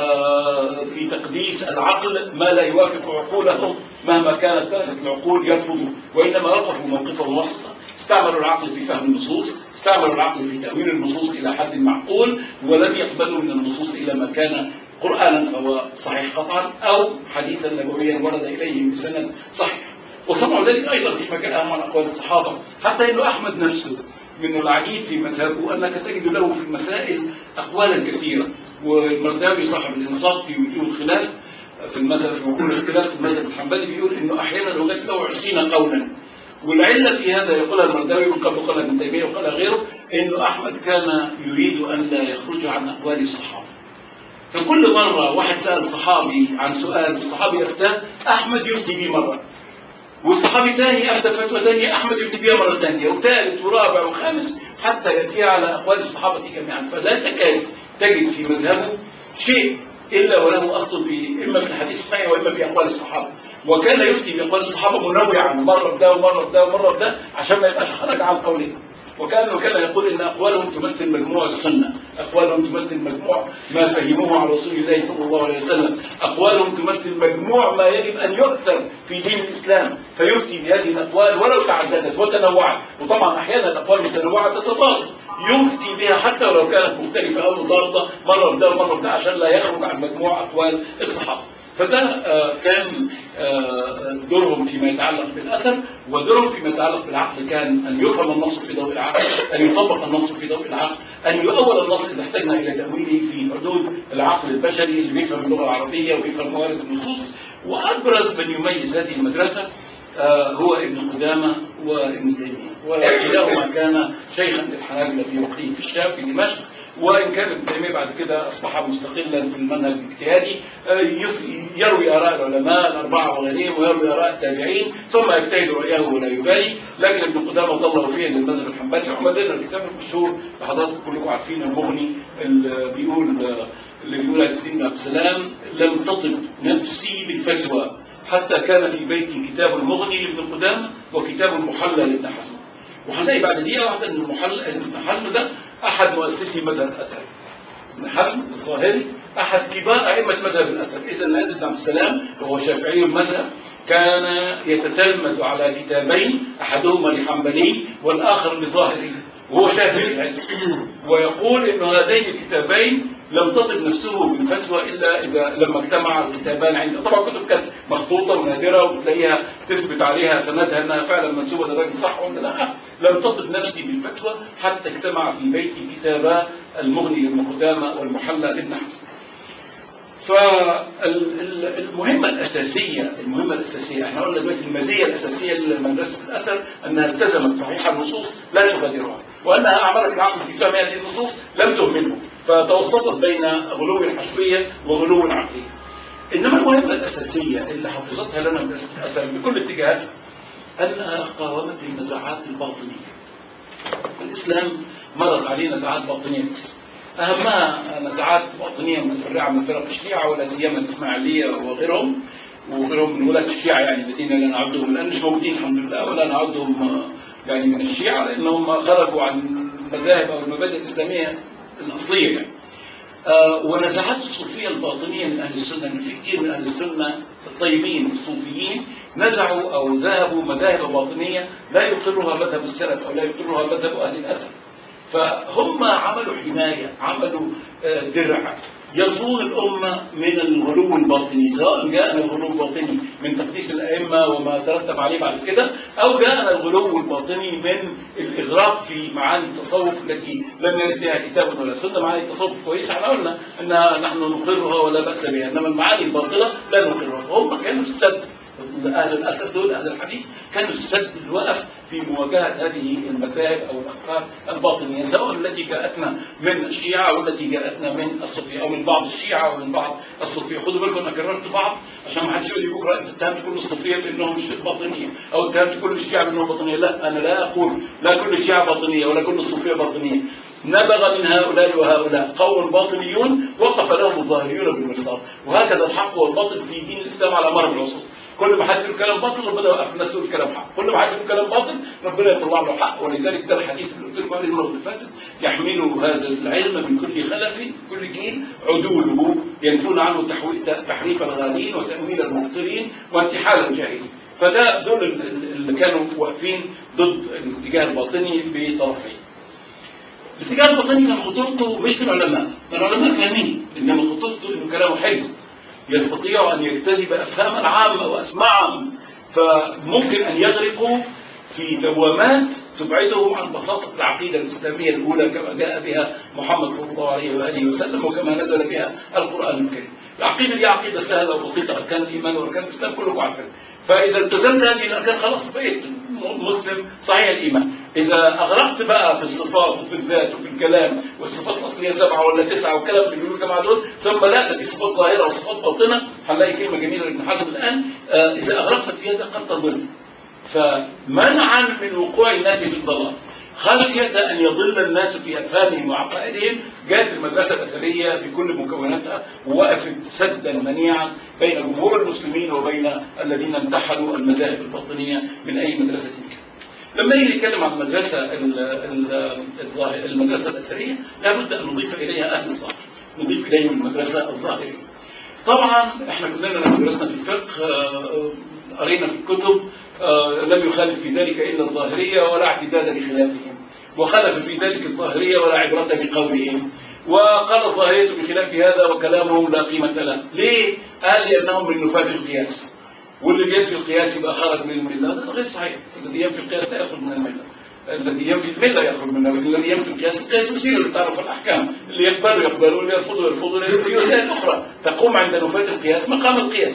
في تقديس العقل ما لا يوافق عقولهم مهما كانت كانت العقول يرفضوا وإنما وقفوا موقفهم وسطا استعملوا العقل في فهم النصوص استعملوا العقل في تأويل النصوص إلى حد معقول ولم يقبلوا من النصوص إلى ما كان قرآنا فهو صحيح قطعا أو حديثا نبويا ورد إليهم بسند صحيح وسمعوا ذلك أيضا في مجالهم عن أقوال الصحابة حتى أن أحمد نفسه من العجيب في مذهبه أنك تجد له في المسائل أقوالا كثيرة والمرتابي صاحب الإنصاف في وجوه الخلاف في المذهب في وجوه الاختلاف في المذهب الحنبلي بيقول انه احيانا وجدت له 20 قولا والعله في هذا يقولها المرداوي وقبل قالها ابن تيميه وقالها غيره انه احمد كان يريد ان لا يخرج عن اقوال الصحابه فكل مره واحد سال صحابي عن سؤال والصحابي افتاه احمد يفتي به مره والصحابي ثاني افتى فتوى ثانيه احمد يفتي بها مره ثانيه وثالث ورابع وخامس حتى ياتي على اقوال الصحابه جميعا فلا تكاد تجد في مذهبه شيء إلا وله أصل في إما في الحديث الصحيح وإما في أقوال الصحابة وكان يفتي بأقوال الصحابة منوعا مرة بده ومرة بده ومرة بده عشان ما يبقاش خرج عن قولهم وكان وكان يقول ان اقوالهم تمثل مجموع السنه، اقوالهم تمثل مجموع ما فهموه عن رسول الله صلى الله عليه وسلم، اقوالهم تمثل مجموع ما يجب ان يؤثر في دين الاسلام، فيفتي بهذه الاقوال ولو تعددت وتنوعت، وطبعا احيانا الاقوال المتنوعه تتضاد، يفتي بها حتى ولو كانت مختلفه او مضاده مره بده ومره بده عشان لا يخرج عن مجموع اقوال الصحابه. فده كان دورهم فيما يتعلق بالاثر ودورهم فيما يتعلق بالعقل كان ان يفهم النص في ضوء العقل ان يطبق النص في ضوء العقل ان يؤول النص اذا احتجنا الى تاويله في حدود العقل البشري اللي بيفهم اللغه العربيه وبيفهم موارد النصوص وابرز من يميز هذه المدرسه هو ابن قدامه وابن تيميه وكلاهما كان شيخا للحنابله في وقته في الشام في دمشق وإن كان ابن تيمية بعد كده أصبح مستقلا في المنهج الاجتهادي آه، يف- يروي آراء العلماء الأربعة وغيرهم ويروي آراء التابعين ثم يجتهد رأيه ولا يبالي لكن ابن قدامة ظل وفيا للمذهب الحنبلي وعملنا الكتاب المشهور حضراتكم كلكم عارفين المغني اللي بيقول اللي بيقول على سيدنا بن عبد السلام لم تطب نفسي بالفتوى حتى كان في بيتي كتاب المغني لابن قدامة وكتاب المحلى لابن حزم وهنلاقي بعد دقيقة واحدة ان المحلى ان ابن حزم ده أحد مؤسسي مذهب الأثر ابن حزم الظاهري أحد كبار أئمة مذهب الأثر إذا العز بن عبد السلام وهو شافعي المذهب كان يتتلمذ على كتابين أحدهما لحنبلي والآخر لظاهري وهو شافعي العز ويقول أن هذين الكتابين لم تطب نفسه بالفتوى إلا إذا لما اجتمع الكتابان عنده طبعا كتب كانت مخطوطة ونادرة وتلاقيها تثبت عليها سندها أنها فعلا منسوبة للراجل صح ولا لا لم تطب نفسي بالفتوى حتى اجتمع في بيتي كتابا المغني لابن قدامة والمحلى لابن حزم فالمهمة الأساسية المهمة الأساسية احنا قلنا دلوقتي المزية الأساسية لمدرسة الأثر أنها التزمت صحيح النصوص لا تغادرها وأنها أعملت العقل في فهم هذه النصوص لم تهمله فتوسطت بين غلو حسبية وغلو عقلية إنما المهمة الأساسية اللي حفظتها لنا مدرسة الأثر بكل اتجاهاتها أنها قاومت النزاعات الباطنية الإسلام مرت عليه نزاعات باطنية كتير أهمها نزاعات باطنية متفرعة من فرق الشيعة ولا سيما الإسماعيلية وغيرهم وغيرهم من ولاة الشيعة يعني الذين لا نعدهم الآن مش موجودين الحمد لله ولا نعدهم يعني من الشيعة لأنهم خرجوا عن المذاهب أو المبادئ الإسلامية الأصلية يعني. آه ونزاعات الصوفية الباطنية من أهل السنة إن في كثير من أهل السنة الطيبين الصوفيين نزعوا أو ذهبوا مذاهب باطنية لا يقرها مذهب السلف أو لا يقرها مذهب أهل الأثر فهم عملوا حماية عملوا آه، درع يصون الأمة من الغلو الباطني سواء جاءنا الغلو الباطني من تقديس الأئمة وما ترتب عليه بعد كده أو جاءنا الغلو الباطني من الإغراق في معاني التصوف التي لم يرد بها كتاب ولا سنة معاني التصوف كويسة احنا قلنا أنها نحن نقرها ولا بأس بها إنما المعاني الباطلة لا نقرها فهم كانوا السد أهل الأثر دول أهل الحديث كانوا السد الوقف في مواجهة هذه المذاهب أو الأفكار الباطنية سواء التي جاءتنا من الشيعة أو التي جاءتنا من الصوفية أو من بعض الشيعة أو من بعض الصوفية خدوا بالكم أنا كررت بعض عشان ما حدش يقول لي بكرة أنت اتهمت كل الصوفية بأنهم مش باطنية أو اتهمت كل الشيعة بأنهم باطنية لا أنا لا أقول لا كل الشيعة باطنية ولا كل الصوفية باطنية نبغ من هؤلاء وهؤلاء قوم باطنيون وقف لهم الظاهريون بالمرصاد وهكذا الحق والباطل في دين الإسلام على مر العصور كل ما حد يقول كلام باطل ربنا يوقف الناس تقول كلام حق كل ما حد يقول كلام باطل ربنا يطلع له حق ولذلك ده الحديث اللي قلت لكم عليه المره اللي فاتت يحمل هذا العلم من كل خلف كل جيل عدوله ينفون عنه تحوي- تحريف الغالين وتأويل المبطلين وانتحال الجاهلين فده دول ال- ال- اللي كانوا واقفين ضد الاتجاه الباطني بطرفين الاتجاه الباطني كان خطورته مش في العلماء العلماء فاهمين انما خطورته انه كلامه حلو يستطيع أن يجتذب أفهاما عامة وأسماعا فممكن أن يغرقوا في دوامات تبعدهم عن بساطة العقيدة الإسلامية الأولى كما جاء بها محمد صلى الله عليه وآله وسلم وكما نزل بها القرآن الكريم العقيدة دي عقيدة سهلة وبسيطة أركان الإيمان وأركان الإسلام كلكم عارفين فإذا التزمت هذه الأركان خلاص بقيت مسلم صحيح الإيمان إذا أغرقت بقى في الصفات وفي الذات وفي الكلام والصفات الأصلية سبعة ولا تسعة والكلام اللي بيقولوا الجماعة دول ثم لا ده في صفات ظاهرة وصفات باطنة هنلاقي كلمة جميلة لابن حزم الآن آه إذا أغرقت في هذا قد تضل فمنعا من وقوع الناس في الضلال خشية أن يضل الناس في أفهامهم وعقائدهم جاءت المدرسة الأثرية بكل مكوناتها ووقفت سدا منيعا بين جمهور المسلمين وبين الذين امتحنوا المذاهب الباطنية من أي مدرسة كانت. لما نيجي نتكلم عن المدرسة ال- ال- الظاهر- المدرسة الأثرية لابد أن نضيف إليها أهل الظاهر نضيف إليهم المدرسة الظاهرية طبعا احنا كلنا لما درسنا في الفقه آه، قرينا في الكتب آه، لم يخالف في ذلك إلا الظاهرية ولا اعتداد لخلافهم وخالف في ذلك الظاهرية ولا عبرة بقولهم وقال الظاهرية بخلاف هذا وكلامهم لا قيمة له ليه؟ قال لأنهم من نفاة القياس واللي بينفي القياس يبقى خرج من الملة هذا غير صحيح الذي ينفي القياس لا يخرج من الملة الذي ينفي الملة يخرج منها الذي ينفي القياس القياس وسيلة لتعرف الأحكام اللي يقبله يقبله واللي يرفضه يرفضه لأن في وسائل أخرى تقوم عند نفاة القياس مقام القياس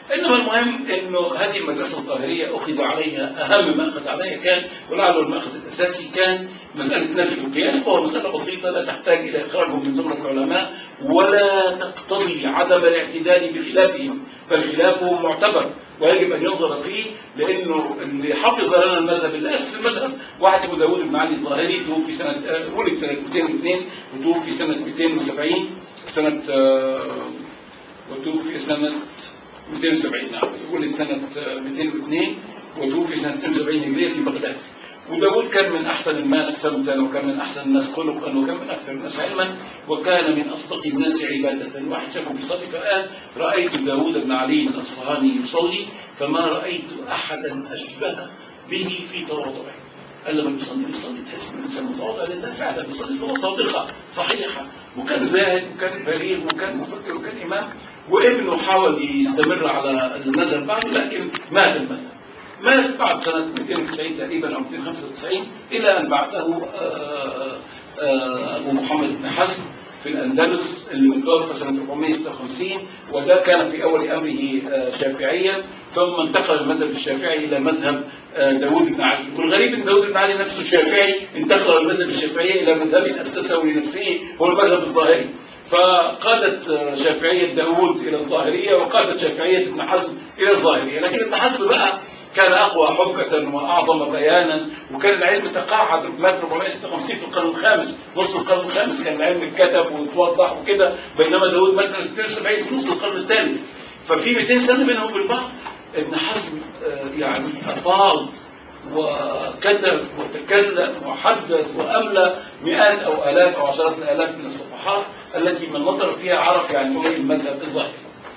انما المهم انه هذه المدرسه الظاهريه اخذ عليها اهم ما اخذ عليها كان ولعله الماخذ الاساسي كان مساله نفي القياس وهو مساله بسيطه لا تحتاج الى اخراجهم من زمره العلماء ولا تقتضي عدم الاعتدال بخلافهم بل خلافهم معتبر ويجب ان ينظر فيه لانه اللي حفظ لنا المذهب اللي اسس المذهب واحد اسمه داوود بن علي الظاهري توفي سنه آه، ولد سنه 202 وتوفي سنه 270 سنه آه، وتوفي سنه 270 نعم ولد سنه آه، 202 وتوفي سنه 270 هجريه في بغداد وداود كان من أحسن الناس سمتا وكان من أحسن الناس خلقا وكان من أكثر الناس علما وكان من أصدق الناس عبادة واحد شافه بيصلي فقال رأيت داود بن علي الأصفهاني يصلي فما رأيت أحدا أشبه به في تواضعه قال لما بيصلي بيصلي تحس ان الانسان متواضع لان ده فعلا بيصلي صلاه صادقه صحيحه وكان زاهد وكان بليغ وكان مفكر وكان امام وابنه حاول يستمر على المذهب بعده لكن مات المذهب مات بعد سنة 290 تقريبا أو 295 إلى أن بعثه آه، آه، أبو محمد بن حزم في الأندلس اللي متوفى سنة 456 وده كان في أول أمره آه، شافعيا ثم انتقل المذهب الشافعي إلى مذهب آه، داوود بن علي والغريب أن داوود بن علي نفسه شافعي انتقل المذهب الشافعي إلى مذهب أسسه لنفسه هو المذهب الظاهري فقادت آه، شافعية داوود إلى الظاهرية وقادت شافعية ابن حزم إلى الظاهرية لكن ابن حزم بقى كان اقوى حجة واعظم بيانا وكان العلم تقاعد مات 456 في القرن الخامس نص القرن الخامس كان العلم اتكتب واتوضح وكده بينما داوود مات سنه 72 في نص القرن الثالث ففي 200 سنه بينهم وبين بعض ابن حزم آه، يعني افاض وكتب وتكلم وحدث واملى مئات او الاف او عشرات الالاف من الصفحات التي من نظر فيها عرف يعني هو المذهب الظاهري.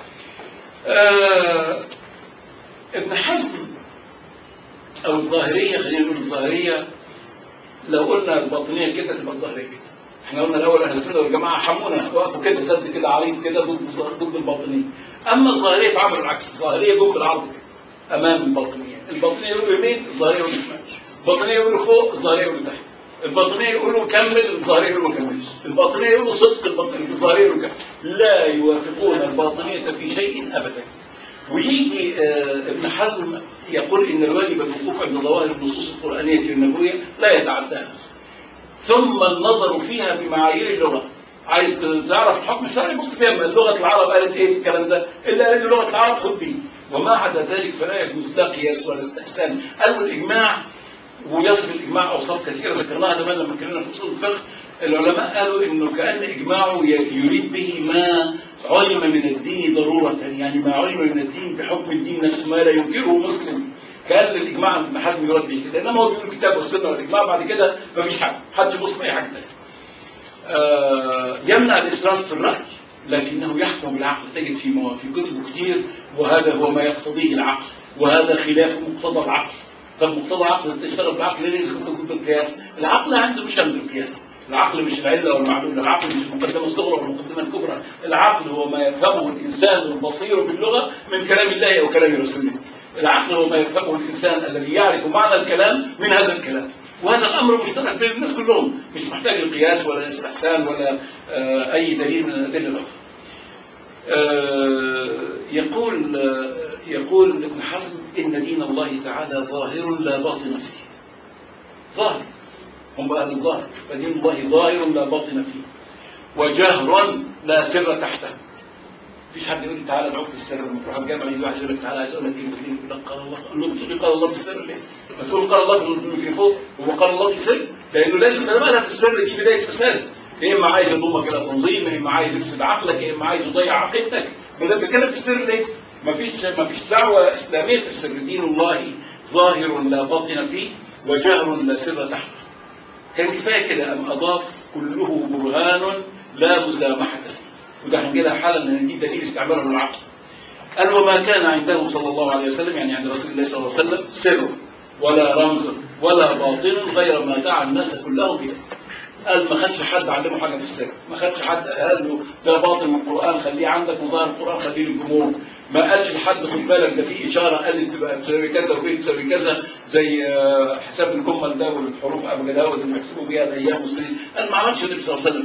آه ابن حزم او الظاهريه خلينا نقول الظاهريه لو قلنا الباطنيه كده تبقى الظاهريه كده احنا قلنا الاول اهل السنه والجماعه حمونا وقفوا كده سد كده عريض كده ضد ضد الباطنيه اما الظاهريه فعملوا العكس الظاهريه جم بالعرض كده امام الباطنيه الباطنيه يقولوا يمين الظاهريه يقولوا شمال الباطنيه يقولوا فوق الظاهريه يقولوا تحت الباطنيه يقولوا كمل الظاهريه يقولوا ما كملش الباطنيه يقولوا صدق الباطنيه الظاهريه يقولوا كمل لا يوافقون الباطنيه في شيء ابدا ويجي آه، ابن حزم يقول ان الواجب الوقوف عند ظواهر النصوص القرانيه والنبويه لا يتعداها ثم النظر فيها بمعايير اللغه عايز تعرف الحكم الشرعي بص فيها ما لغه العرب قالت ايه في الكلام ده الا قالت لغه العرب خد بيه وما عدا ذلك فلا يجوز لا قياس ولا استحسان قالوا الاجماع ويصف الاجماع اوصاف كثيره ذكرناها زمان لما اتكلمنا في اصول الفقه العلماء قالوا انه كان اجماعه يريد به ما علم من الدين ضروره يعني ما علم من الدين بحكم الدين نفسه ما لا ينكره مسلم كان الاجماع ابن حزم يرد به كده انما هو بيقول الكتاب والسنه والاجماع بعد كده مفيش حاجه محدش يبص في اي حاجه ثانيه آه، يمنع الإسراف في الرأي لكنه يحكم بالعقل تجد في موا- في كتبه كتير وهذا هو ما يقتضيه العقل وهذا خلاف مقتضى العقل طب مقتضى العقل انت تشتغل بالعقل ليه اذا كنت كنت القياس العقل عنده مش عنده القياس العقل مش العله والمعلومه العقل مش المقدمه الصغرى والمقدمه الكبرى العقل هو ما يفهمه الانسان البصير باللغه من كلام الله او كلام رسوله العقل هو ما يفهمه الانسان الذي يعرف معنى الكلام من هذا الكلام وهذا الامر مشترك بين الناس كلهم مش محتاج القياس ولا الاستحسان ولا آه، اي دليل من الادله الاخرى آه، يقول آه، يقول ابن حزم ان دين الله تعالى ظاهر لا باطن فيه ظاهر هم اهل الظاهر فدين الله ظاهر لا باطن فيه وجهر لا سر تحته مفيش حد يقول لي تعالى ادعوك في السر لما تروح الجامع يجي واحد يقول لك تعالى عايز اقول لك كلمتين يقول لك قال الله قال له بتقول لي قال الله في السر ليه؟ ما تقول قال الله في الميكروفون هو قال الله في السر لانه لازم ما في السر دي بدايه فساد يا اما عايز يضمك الى تنظيم يا اما عايز يفسد عقلك يا اما عايز يضيع عقيدتك بدل بيتكلم في السر ليه؟ مفيش مفيش دعوه اسلاميه في السر دين الله ظاهر لا باطن فيه وجهر لا سر تحته كان كفايه كده ام اضاف كله برهان لا مسامحه فيه وده هنجيلها حالا ان دي دليل استعماله للعقل قال وما كان عنده صلى الله عليه وسلم يعني عند رسول الله صلى الله عليه وسلم سر ولا رمز ولا باطن غير ما دعا الناس كلهم اليه قال ما خدش حد علمه حاجه في السر ما خدش حد قال له ده باطن من القران خليه عندك وظاهر القران خليه للجمهور ما قالش لحد خد بالك ده في اشاره قال انت بقى تسوي كذا وبيه تسوي كذا زي حساب الجمل ده والحروف ابجدها وزي ما يحسبوا بيها الايام والسنين قال ما عملش النبي صلى الله عليه وسلم كده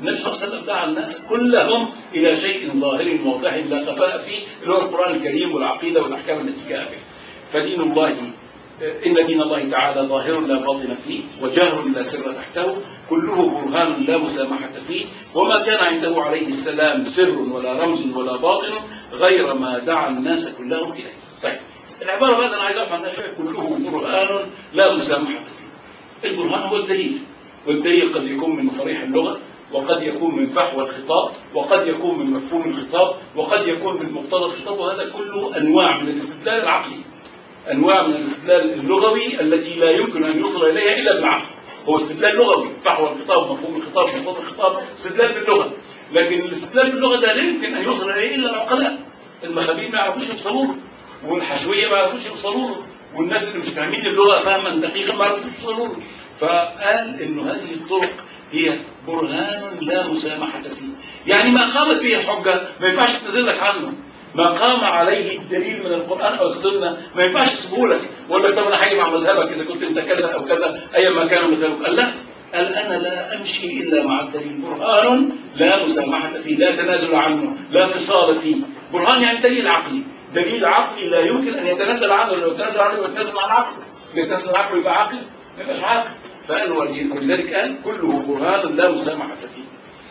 النبي صلى الله عليه وسلم دعا الناس كلهم إلى شيء ظاهر واضح لا خفاء فيه اللي هو القرآن الكريم والعقيدة والأحكام التي جاء به فدين الله إن دين الله تعالى ظاهر لا باطن فيه وجاهر لا سر تحته كله برهان لا مسامحة فيه وما كان عنده عليه السلام سر ولا رمز ولا باطن غير ما دعا الناس كلهم إليه طيب العبارة بعد أنا عايز أفهم شيء كله برهان لا مسامحة فيه البرهان هو الدليل والدليل قد يكون من صريح اللغة وقد يكون من فحوى الخطاب وقد يكون من مفهوم الخطاب وقد يكون من مقتضى الخطاب وهذا كله أنواع من الاستدلال العقلي أنواع من الاستدلال اللغوي التي لا يمكن أن يوصل إليها إلا بالعقل هو استدلال لغوي فحوى الخطاب مفهوم الخطاب مقتضى الخطاب استدلال باللغة لكن الاستدلال باللغة ده لا يمكن أن يوصل إليه إلا العقلاء المخابيل ما يعرفوش يوصلوا له والحشوية ما يعرفوش يوصلوا له والناس اللي مش فاهمين اللغة فهما دقيقا ما يعرفوش يوصلوا له فقال إنه هذه الطرق هي برهان لا مسامحة فيه يعني ما قامت به الحجة ما ينفعش تنزلك عنه ما قام عليه الدليل من القرآن أو السنة ما ينفعش تسيبه لك ولا طب أنا هاجي مع مذهبك إذا كنت أنت كذا أو كذا أيا ما كان مذهبك قال لا قال أنا لا أمشي إلا مع الدليل برهان لا مسامحة فيه لا تنازل عنه لا فصال فيه برهان يعني دليل عقلي دليل عقلي لا يمكن أن يتنازل عنه لو يتنازل عنه يبقى يتنازل عن عقله يتنازل عن عقله يبقى عقل ما يبقاش عقل فقال ولذلك قال كله برهان لا مسامحة فيه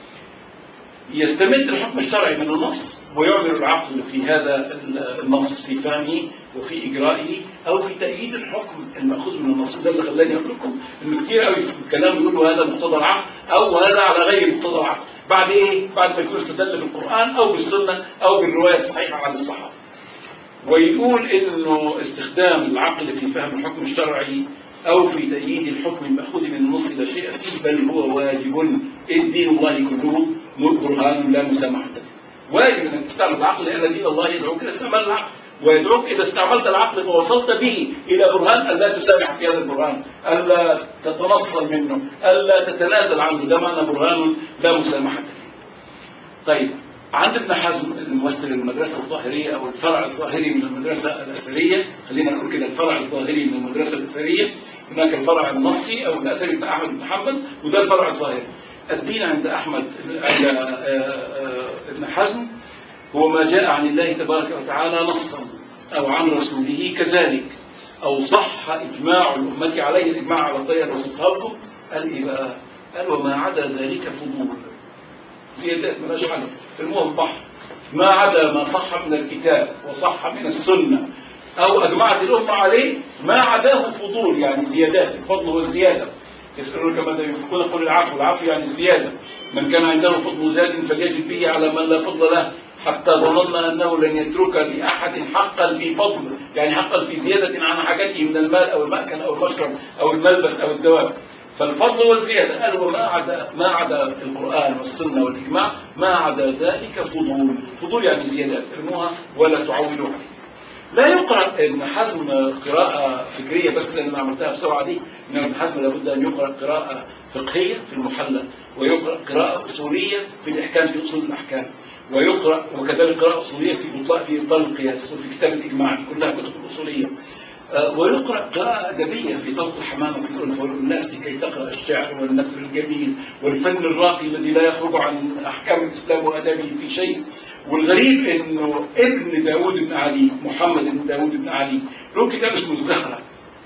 يستمد الحكم الشرعي من النص ويعمل العقل في هذا النص في فهمه وفي إجرائه أو في تأييد الحكم المأخوذ من النص ده اللي خلاني أقول لكم إنه كتير قوي في الكلام يقولوا هذا مقتضى العقل أو هذا على غير مقتضى العقل بعد إيه؟ بعد ما يكون استدل بالقرآن أو بالسنة أو بالرواية الصحيحة عن الصحابة ويقول إنه استخدام العقل في فهم الحكم الشرعي أو في تأييد الحكم المأخوذ من النص لا شيء فيه بل هو واجب إذ دين الله كله برهان لا مسامحة فيه واجب أنك تستعمل العقل لأن دين الله يدعوك إلى استعمال العقل ويدعوك إذا استعملت العقل فوصلت به إلى برهان ألا تسامح في هذا البرهان ألا تتنصل منه ألا تتنازل عنه ده معنى برهان لا مسامحة فيه طيب عند ابن حزم الممثل المدرسة الظاهرية أو الفرع الظاهري من المدرسة الأثرية خلينا نقول كده الفرع الظاهري من المدرسة الأثرية هناك الفرع النصي أو الأثري بتاع أحمد بن حنبل وده الفرع الظاهري الدين عند أحمد عند ابن حزم هو ما جاء عن الله تبارك وتعالى نصا أو عن رسوله كذلك أو صح إجماع الأمة عليه الإجماع على الطير وصدقها لكم قال إيه بقى؟ قال وما عدا ذلك فضول زيادات ملاش حل المهم بحر ما عدا ما صح من الكتاب وصح من السنة أو أجمعت الأمة عليه ما عداه فضول يعني زيادات الفضل والزيادة يسألونك ماذا ينفقون قل العفو العفو يعني الزيادة من كان عنده فضل زاد فليجد به على من لا فضل له حتى ظننا أنه لن يترك لأحد حقا في فضل يعني حقا في زيادة عن حاجته من المال أو المأكل أو المشرب أو الملبس أو الدواب فالفضل والزيادة قال وما عدا ما عدا القرآن والسنة والإجماع ما عدا ذلك فضول فضول يعني زيادات ارموها ولا تعولوا عليه لا يقرأ ابن حزم قراءة فكرية بس لأن عملتها بسرعة دي إن ابن حزم لابد أن يقرأ قراءة فقهية في المحلى ويقرأ قراءة أصولية في الإحكام في أصول الأحكام ويقرأ وكذلك قراءة أصولية في إطلاق في إبطال القياس وفي كتاب الإجماع كلها كتب أصولية ويقرأ قراءة أدبية في طلق الحمامة في صنف والله لكي تقرأ الشعر والنثر الجميل والفن الراقي الذي لا يخرج عن أحكام الإسلام وأدابه في شيء والغريب انه ابن داود بن علي محمد بن داود بن علي له كتاب اسمه الزهرة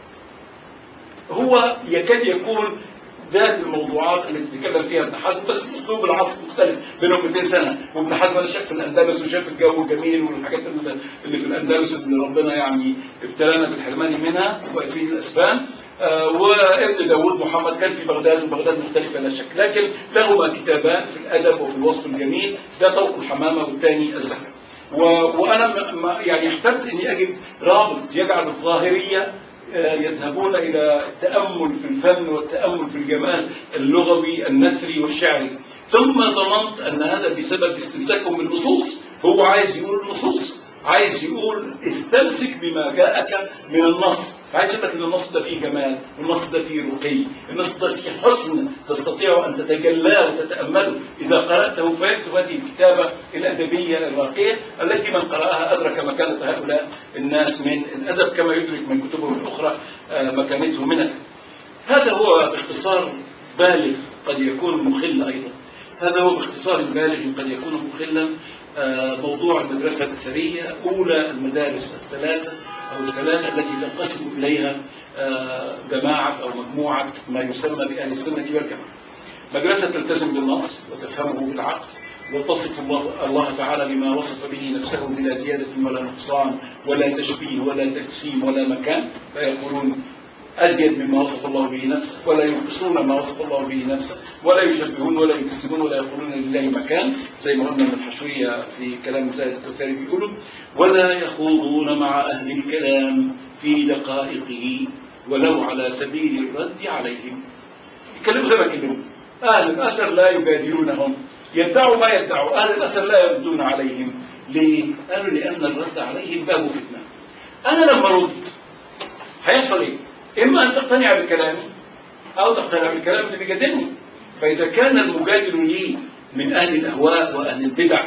هو يكاد يكون ذات الموضوعات اللي تتكلم فيها ابن حزم بس اسلوب العصر مختلف بينهم 200 سنه وابن حزم انا شاف في الاندلس وشاف الجو الجميل والحاجات اللي في الاندلس اللي ربنا يعني ابتلانا بالحرمان منها وفي الاسبان آه وابن داود محمد كان في بغداد وبغداد مختلفة لا شك لكن لهما كتابان في الأدب وفي الوصف الجميل ده طوق الحمامة والثاني الزهر وأنا ما يعني احترت أني أجد رابط يجعل الظاهرية يذهبون إلى التأمل في الفن والتأمل في الجمال اللغوي النثري والشعري ثم ظننت أن هذا بسبب استمساكهم بالنصوص هو عايز يقول النصوص عايز يقول استمسك بما جاءك من النص فعايز يقول لك ان النص ده فيه جمال والنص ده فيه رقي النص ده فيه حسن تستطيع ان تتجلاه وتتامله اذا قراته فيكتب هذه الكتابه الادبيه الراقيه التي من قراها ادرك مكانه هؤلاء الناس من الادب كما يدرك من كتبهم الاخرى مكانته من الادب هذا هو باختصار بالغ قد يكون مخل ايضا هذا هو باختصار بالغ قد يكون مخلا آه، موضوع المدرسة الأثرية أولى المدارس الثلاثة أو الثلاثة التي تنقسم إليها آه، جماعة أو مجموعة ما يسمى بأهل السنة والجماعة مدرسة تلتزم بالنص وتفهمه بالعقل وتصف الله, الله تعالى بما وصف به نفسه بلا زيادة ولا نقصان ولا تشبيه ولا تجسيم ولا مكان فيقولون أزيد مما وصف الله به نفسه ولا ينقصون ما وصف الله به نفسه ولا يشبهون ولا يكسبون ولا يقولون لله مكان زي ما قلنا من الحشوية في كلام زاهد الكوثري بيقولوا ولا يخوضون مع أهل الكلام في دقائقه ولو على سبيل الرد عليهم يتكلموا زي ما يتكلموا أهل الأثر لا يجادلونهم يدعوا ما يدعوا أهل الأثر لا يردون عليهم ليه؟ قالوا لأن الرد عليهم باب فتنة أنا لما أرد هيحصل إيه؟ إما أن تقتنع بكلامي أو تقتنع بالكلام اللي بيجادلني فإذا كان المجادل لي من أهل الأهواء وأهل البدع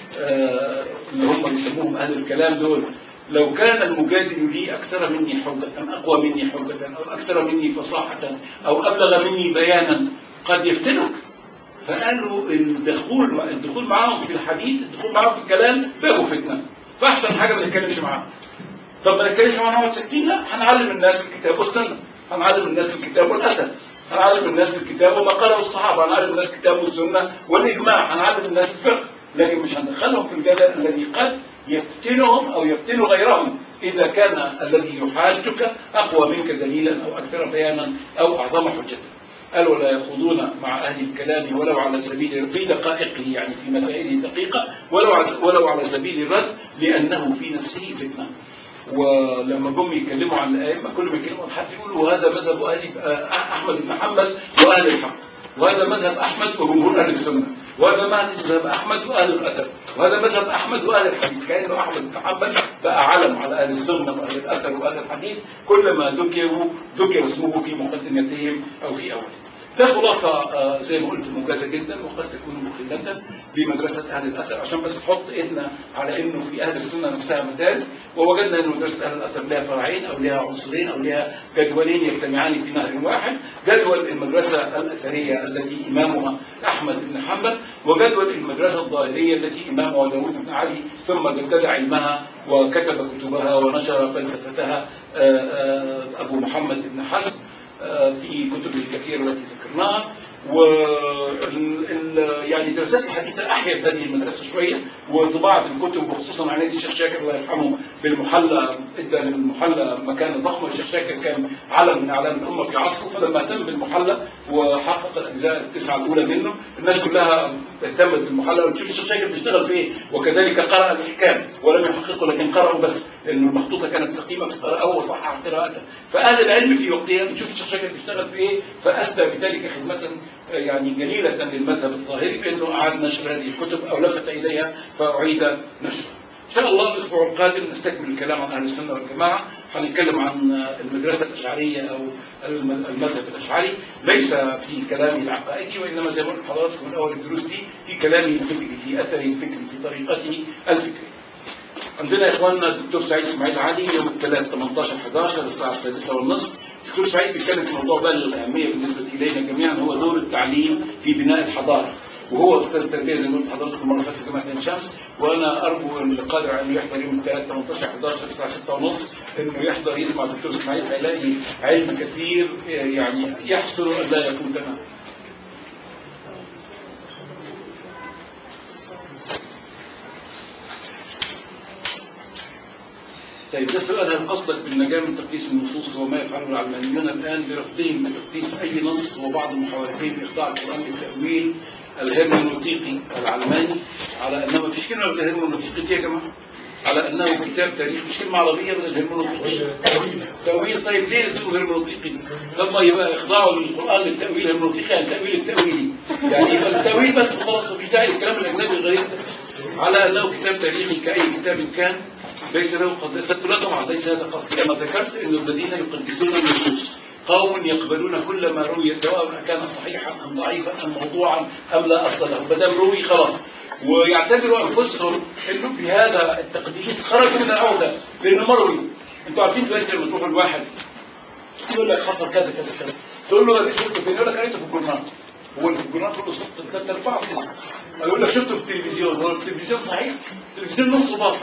آه، اللي هم بيسموهم أهل الكلام دول لو كان المجادل لي أكثر مني حجة أقوى مني حجة أو أكثر مني فصاحة أو أبلغ مني بيانا قد يفتنك فقالوا الدخول الدخول معاهم في الحديث الدخول معاهم في الكلام بابه فتنة فأحسن حاجة ما نتكلمش معاهم طب ما نتكلمش معاهم نقعد ساكتين لا هنعلم الناس الكتاب والسنة هنعلم الناس الكتاب والأثر هنعلم الناس الكتاب وما قاله الصحابة هنعلم الناس الكتاب والسنة والإجماع هنعلم الناس الفقه لكن مش هندخلهم في الجدل الذي قد يفتنهم أو يفتن غيرهم إذا كان الذي يحاجك أقوى منك دليلا أو أكثر بيانا أو أعظم حجة قال ولا يخوضون مع أهل الكلام ولو على سبيل في دقائقه يعني في مسائله الدقيقة ولو على ولو على سبيل الرد لأنه في نفسه فتنة ولما جم يتكلموا عن الأئمة كل ما يتكلموا عن حد يقولوا هذا مذهب أهل أحمد بن حنبل وأهل الحق وهذا مذهب أحمد وجمهور أهل السنة وهذا مذهب أحمد وأهل الأثر وهذا مذهب أحمد وأهل الحديث كأنه أحمد بن حنبل بقى علم على أهل السنة وأهل الأثر وأهل الحديث كلما ذكروا ذكر اسمه في مقدمتهم أو في أولهم ده خلاصة آه، زي ما قلت موجزة جدا وقد تكون مخلة بمدرسة أهل الأثر عشان بس نحط إيدنا على إنه في أهل السنة نفسها مدارس ووجدنا إن مدرسة أهل الأثر لها فرعين أو لها عنصرين أو لها جدولين يجتمعان في نهر واحد جدول المدرسة الأثرية التي إمامها أحمد بن حنبل وجدول المدرسة الظاهرية التي إمامها داوود بن علي ثم جدد علمها وكتب كتبها ونشر فلسفتها آه، آه، أبو محمد بن حزم آه، في كتبه الكثيرة التي ذكرناها و يعني دراسات الحديثة أحيت هذه المدرسة شوية وطباعة الكتب وخصوصا عن الشيخ شاكر الله يرحمه بالمحلى ادى للمحلى مكان ضخم الشيخ شاكر كان علم من أعلام الأمة في عصره فلما اهتم بالمحلى وحقق الأجزاء التسعة الأولى منه الناس كلها اهتمت بالمحلى وتشوف الشيخ شاكر بيشتغل في إيه وكذلك قرأ الإحكام ولم يحققه لكن قرأه بس لأن المخطوطة كانت سقيمة فقرأه وصحح قراءته فأهل العلم في وقتها بتشوف الشيخ شاكر بيشتغل في إيه فأسدى بذلك خدمة يعني جليلة للمذهب الظاهري بأنه أعاد نشر هذه الكتب أو لفت إليها فأعيد نشرها إن شاء الله الأسبوع القادم نستكمل الكلام عن أهل السنة والجماعة هنتكلم عن المدرسة الأشعرية أو المذهب الأشعري ليس في كلامه العقائدي وإنما زي ما قلت لحضراتكم من أول الدروس دي في كلامه الفكري في أثره الفكري في طريقته الفكرية عندنا يا إخواننا الدكتور سعيد إسماعيل علي يوم الثلاث 18 11 الساعة السادسة والنصف الدكتور سعيد بيتكلم في موضوع بالغ الأهمية بالنسبة إلينا جميعا هو دور التعليم في بناء الحضارة وهو استاذ تربيه زي ما قلت لحضراتكم المره اللي فاتت في جامعه عين شمس وانا ارجو ان القادر على انه يحضر يوم الثلاث 18 11 الساعه 6 ونص انه يحضر يسمع الدكتور اسماعيل هيلاقي علم كثير يعني يحصل ان لا يفوتنا طيب ده سؤال هل قصدك بالنجاة من تقديس النصوص وما يفعله العلمانيون الآن برفضهم لتقديس أي نص وبعض محاولتهم إخضاع القرآن للتأويل الهرمنوتيقي العلماني على أنه ما فيش كلمة بالهرمنوتيقي دي يا جماعة على أنه كتاب تاريخ مش كلمة عربية من الهرمنوتيقي تأويل طيب ليه تقولوا هرمنوتيقي لما يبقى إخضاعه للقرآن للتأويل الهرمنوتيقي يعني التأويل التأويلي يعني يبقى التأويل بس خلاص مفيش داعي الكلام الأجنبي الغريب ده على أنه كتاب تاريخي كأي كتاب كان ليس له قداسة لا طبعا ليس هذا قصدي أنا ذكرت أن الذين يقدسون النصوص قوم يقبلون كل ما روي سواء كان صحيحا أم ضعيفا أم موضوعا أم لا أصل له ما دام روي خلاص ويعتبروا أنفسهم أنه في هذا التقديس خرجوا من العودة لأنه مروي أنتوا عارفين دلوقتي لما تروحوا لواحد يقول لك حصل كذا كذا كذا تقول له ده شفته فين يقول لك قريته في الجورنال هو الجورنال كله صوت انت بترفعه كده يقول لك شفته في التلفزيون هو التلفزيون صحيح التلفزيون نصه باطل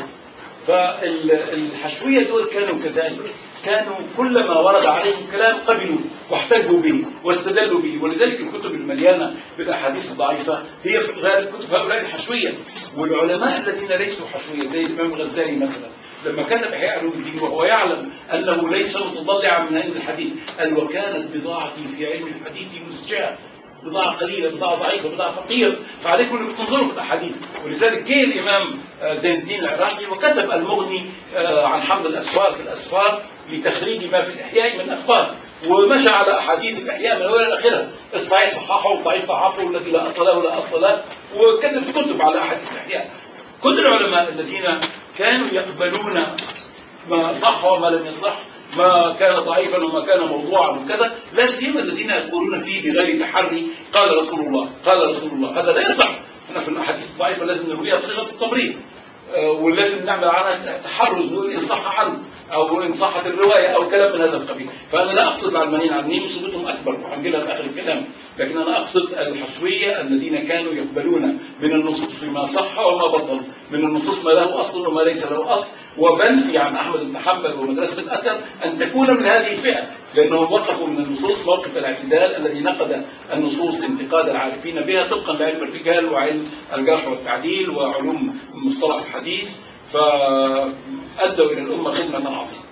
فالحشوية دول كانوا كذلك كانوا كلما ورد عليهم كلام قبلوا واحتجوا به واستدلوا به ولذلك الكتب المليانة بالأحاديث الضعيفة هي في الغالب كتب هؤلاء الحشوية والعلماء الذين ليسوا حشوية زي الإمام الغزالي مثلا لما كتب إحياء علوم الدين وهو يعلم أنه ليس متضلعا من علم الحديث قال وكانت بضاعتي في علم الحديث مسجاة بضاعة قليلة بضاعة ضعيفة بضاعة فقير فعليكم انكم تنظروا في الأحاديث ولذلك جه الإمام آه، زين الدين العراقي وكتب المغني آه، عن حمد الأسفار في الأسفار لتخريج ما في الإحياء من أخبار ومشى على أحاديث الإحياء من أولها لآخرها الصحيح صححه والضعيف ضعفه والذي لا أصل له لا أصل له وكتب كتب على أحاديث الإحياء كل العلماء الذين كانوا يقبلون ما صح وما لم يصح ما كان ضعيفا وما كان موضوعا وكذا لا سيما الذين يقولون فيه بغير تحري قال رسول الله قال رسول الله هذا لا يصح احنا في الاحاديث الضعيفه لازم نرويها بصيغه التمريض آه، ولازم نعمل عنها تحرز نقول ان صح عنه او ان صحت الروايه او كلام من هذا القبيل فانا لا اقصد العلمانيين عنين مصيبتهم اكبر وهنجي لها في اخر الكلام لكن انا اقصد الحشويه الذين كانوا يقبلون من النصوص ما صح وما بطل من النصوص ما له اصل وما ليس له اصل وبنفي عن احمد بن حنبل ومدرسه الاثر ان تكون من هذه الفئه لانهم وقفوا من النصوص موقف الاعتدال الذي نقد النصوص انتقاد العارفين بها طبقا لعلم الرجال وعلم الجرح والتعديل وعلوم مصطلح الحديث فادوا الى الامه خدمه عظيمه.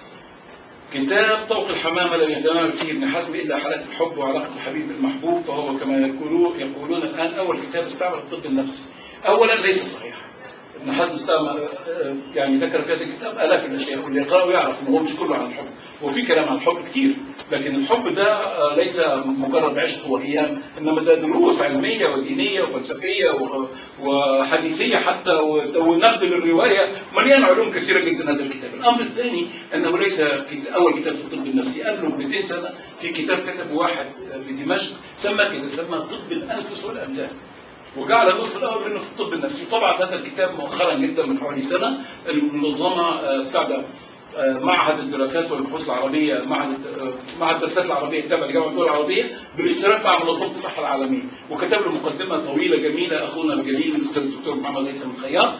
كتاب طوق الحمامة لم يتمام فيه ابن حزم إلا حالات الحب وعلاقة الحبيب بالمحبوب فهو كما يقولون, يقولون الآن أول كتاب استعمل الطب النفسي أولا ليس صحيحا ابن حزم استعمل يعني ذكر في هذا الكتاب آلاف الأشياء واللي يقرأه يعرف أنه هو مش كله عن الحب وفي كلام عن الحب كتير لكن الحب ده آه، ليس مجرد عشق وأيام إنما ده دروس علمية ودينية وفلسفية و- وحديثية حتى و- ونقد للرواية مليان علوم كثيرة جدا هذا الكتاب الأمر الثاني أنه ليس كت- أول كتاب في الطب النفسي قبله 200 سنة في كتاب كتبه واحد في دمشق سمى كده سمى طب الأنفس والأبدان وجعل النصف الاول منه في الطب النفسي طبعا هذا الكتاب مؤخرا جدا من حوالي سنه المنظمه آه، بتاع ده آه، معهد الدراسات والبحوث العربيه معهد آه، معهد الدراسات العربيه التابع لجامعه الدول العربيه بالاشتراك مع منظمه الصحه العالميه وكتب له مقدمه طويله جميله اخونا الجليل الاستاذ الدكتور محمد هيثم الخياط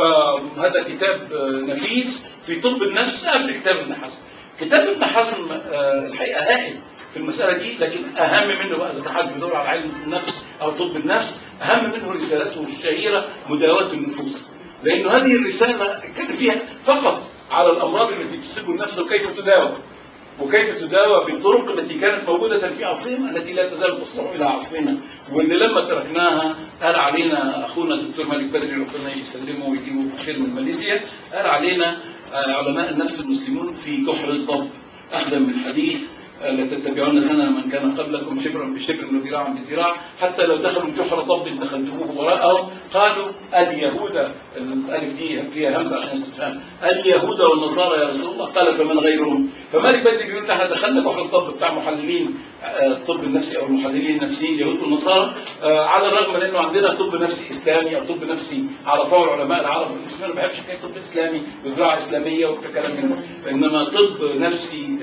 فهذا كتاب آه، نفيس في طب النفس قبل كتاب ابن حزم كتاب ابن حزم آه، الحقيقه هائل في المسألة دي لكن أهم منه بقى إذا كان حد بيدور على علم النفس أو طب النفس أهم منه رسالته الشهيرة مداواة النفوس لأن هذه الرسالة كان فيها فقط على الأمراض التي تصيب النفس وكيف تداوى وكيف تداوى بالطرق التي كانت موجودة في عصرنا التي لا تزال تصلح إلى عصرنا واللي لما تركناها قال علينا أخونا الدكتور مالك بدري ربنا يسلمه ويجيبه بخير من ماليزيا قال علينا آه، علماء النفس المسلمون في جحر الضب أخذا من حديث لتتبعون سنة من كان قبلكم شبرا بشبر وذراعا بذراع حتى لو دخلوا جحر ضب دخلتموه وراءهم قالوا اليهود الألف دي فيها همزة عشان استفهام اليهود والنصارى يا رسول الله قال فمن غيرهم فمالك بدري بيقول احنا دخلنا جحر الضب بتاع محللين آه، الطب النفسي او المحللين النفسيين اليهود والنصارى آه، على الرغم من انه عندنا طب نفسي اسلامي او طب نفسي عرفه العلماء العرب المسلمين ما بحبش حكايه طب اسلامي وزراعه اسلاميه وكلام من ده. انما طب نفسي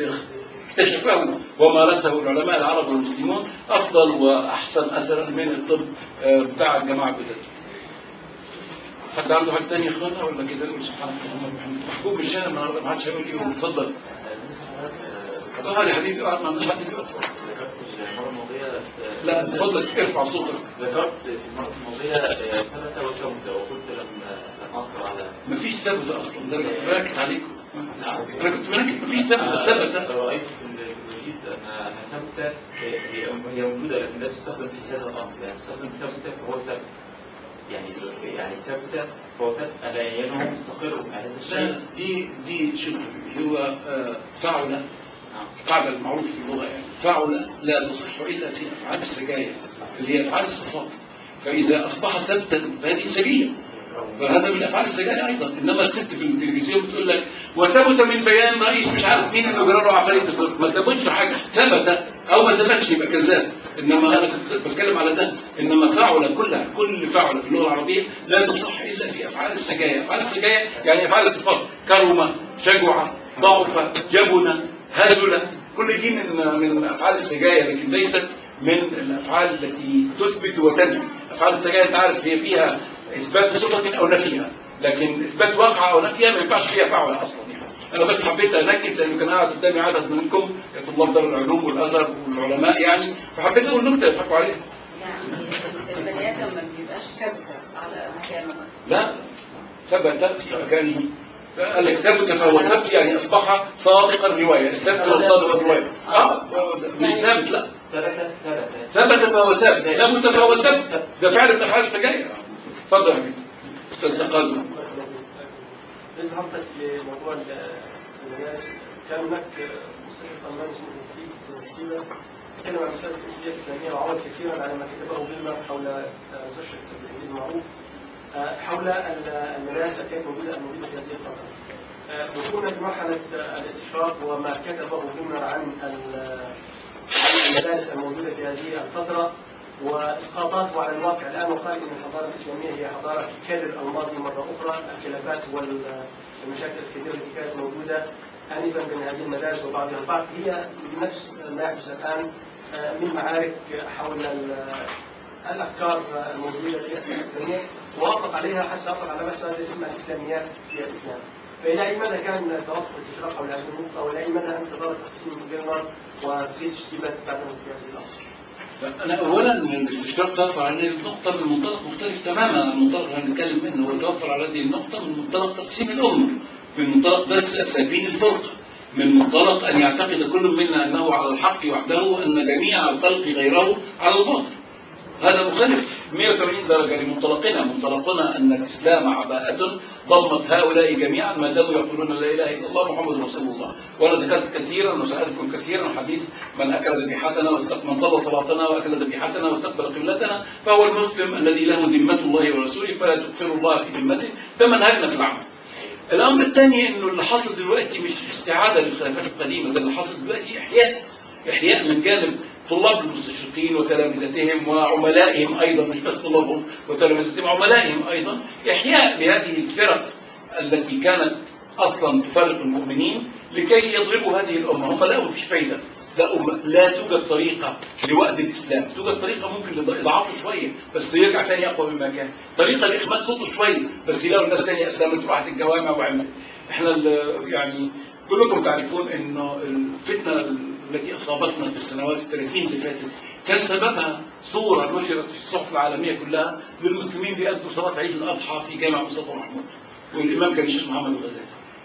اكتشفه ومارسه العلماء العرب والمسلمون افضل واحسن اثرا من الطب آه، بتاع الجماعه الجدد. حد عنده حاجه ثانيه يا اخوانا ولا كده نقول سبحانك اللهم وبحمدك محبوب مش هنا النهارده ما حدش هيقول لي اتفضل. اتفضل يا حبيبي اقعد ما عندناش حد بيقف. ذكرت المرة الماضية لا اتفضل ارفع صوتك ذكرت في المرة الماضية آه، ثبت وثبت وقلت لم لم أذكر على مفيش ثبت اصلا ده انا كنت براكت عليكم انا كنت براكت مفيش ثبت ثبت رأيت في الجديد أن أن ثبت هي هي موجودة لكن لا تستخدم في هذا الأمر يعني تستخدم ثبت فهو ثبت يعني يعني ثبت فهو ثبت ألا ينه مستقر على هذا الشيء لا دي دي شوف هو آه، فعل نعم القاعدة المعروفة في اللغة يعني فعل لا تصح إلا في أفعال السجايا اللي هي أفعال الصفات فإذا أصبح ثبتا فهذه سجية فهذا من أفعال السجايا أيضا إنما الست في التلفزيون بتقول لك وثبت من بيان رئيس مش عارف مين إنه جرى له عفاريت بالظبط ما ثبتش حاجة ثبت أو ما ثبتش يبقى كذاب إنما أنا كنت بتكلم على ده إنما فعل كلها كل فعل في اللغة العربية لا تصح إلا في أفعال السجايا أفعال السجايا يعني أفعال الصفات كرم شجع ضعف جبن هزل كل دي من من افعال السجايا لكن ليست من الافعال التي تثبت وتنفي افعال السجاير انت عارف هي فيها اثبات صفه او نفيها لكن اثبات واقع او نفيها ما ينفعش فيها فعل اصلا يعني انا بس حبيت انكد لان كان قاعد قدامي عدد منكم طلاب دار العلوم والازهر والعلماء يعني فحبيت اقول نكته يضحكوا عليها يعني البني ادم ما بيبقاش ثابته على مكانه لا ثبت في مكانه قال لك ثبت فهو ثبت يعني اصبح صادق الروايه الثبت هو صادق الروايه اه مش ثابت لا ثبت ثبت ثبت فهو ثابت ثبت فهو ثبت ده فعل من افعال السجاير اتفضل يا فندم. استاذ تقدم إذا حضرتك لموضوع المدارس كان هناك مستشرق ألماني اسمه فيكس ستيفر تكلم عن مسألة الكلية الإسلامية وعول كثيرا على ما كتبه بيلمر حول مستشرق بالإنجليزي معروف آه، حول ال- المدارس التي كانت موجودة الموجودة في هذه الفترة. آه، وكنا في مرحلة آه، الاستشراق وما كتبه بيلمر عن ال- عن المدارس الموجودة في هذه الفترة واسقاطاته على الواقع الان وقال ان الحضاره الاسلاميه هي حضاره تكرر الماضي مره اخرى الخلافات والمشاكل الكثيره التي كانت موجوده انفا بين هذه المدارس وبعضها البعض هي نفس ما يحدث الان آه، من معارك حول ال- الافكار الموجوده في الاسلام الاسلاميه واطلق عليها حتى اطلق على نفسها اسمها الاسلاميات في الاسلام. فإلى أي مدى كان توافق الاستشراق حول هذه النقطة وإلى أي مدى أنت ترى تقسيم جيرمان وفريد شتيبات بعدهم في هذه الأمر؟ أنا أولا الاستشراق توفر على هذه النقطة من منطلق مختلف تماما عن المنطلق اللي هنتكلم منه هو توفر على هذه النقطة من منطلق تقسيم الأمة من منطلق بس سبيل الفرقة من منطلق أن يعتقد كل منا أنه على الحق وحده وأن جميع الخلق غيره على الباطل هذا مختلف 180 درجة لمنطلقنا منطلقنا أن الإسلام عباءة ضمت هؤلاء جميعا ما داموا يقولون لا إله إلا الله محمد رسول الله وأنا ذكرت كثيرا وسأذكر كثيرا حديث من أكل ذبيحتنا واستقبل من صلى صلاتنا وأكل ذبيحتنا واستقبل قبلتنا فهو المسلم الذي له ذمة الله ورسوله فلا تكفر الله في ذمته ده منهجنا في العمل الأمر الثاني إنه اللي حصل دلوقتي مش استعادة للخلافات القديمة ده اللي حصل دلوقتي إحياء إحياء من جانب طلاب المستشرقين وتلامذتهم وعملائهم أيضا مش بس طلابهم وتلامذتهم عملائهم أيضا إحياء لهذه الفرق التي كانت أصلا تفرق المؤمنين لكي يضربوا هذه الأمة هم لقوا مفيش فايدة لقوا لا توجد طريقة لوأد الإسلام توجد طريقة ممكن لضعفه شوية بس يرجع تاني أقوى مما كان طريقة لإخماد صوته شوية بس يلاقوا الناس تانية أسلمت وراحت الجوامع وعملت احنا ال- يعني كلكم تعرفون انه الفتنه التي اصابتنا في السنوات الثلاثين اللي فاتت كان سببها صوره نشرت في الصحف العالميه كلها للمسلمين بيأدوا صلاه عيد الاضحى في جامع مصطفى محمود والامام كان الشيخ محمد الغزالي.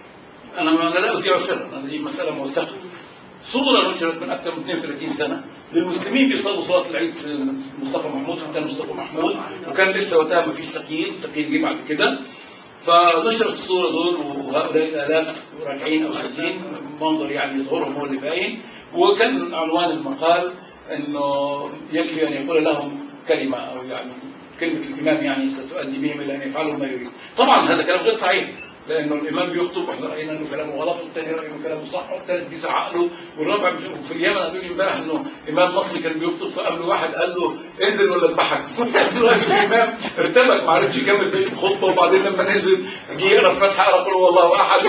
انا ما أنا لا اثير سرا انا دي مساله موثقه. صوره نشرت من اكثر من 32 سنه للمسلمين بيصلوا صلاه العيد في مصطفى محمود في مكان مصطفى محمود وكان لسه وقتها ما فيش تقييد التقييد جه بعد كده فنشرت الصورة دول وهؤلاء الآلاف راجعين أو ساجدين منظر يعني ظهورهم هو اللي باين وكان عنوان المقال أنه يكفي أن يقول لهم كلمة أو يعني كلمة الإمام يعني ستؤدي بهم إلى أن يفعلوا ما يريد طبعا هذا كلام غير صحيح لأنه الإمام بيخطب واحنا رأينا أنه كلامه غلط والثاني رأيه أنه كلامه صح والثالث بيزعق له والرابع مش وفي اليمن قالوا لي امبارح أنه إمام مصري كان بيخطب فقابله واحد قال له انزل ولا اذبحك الراجل الإمام ارتبك ما عرفش يكمل بقية الخطبة وبعدين لما نزل جه يقرا الفاتحة قرا قل هو الله أحد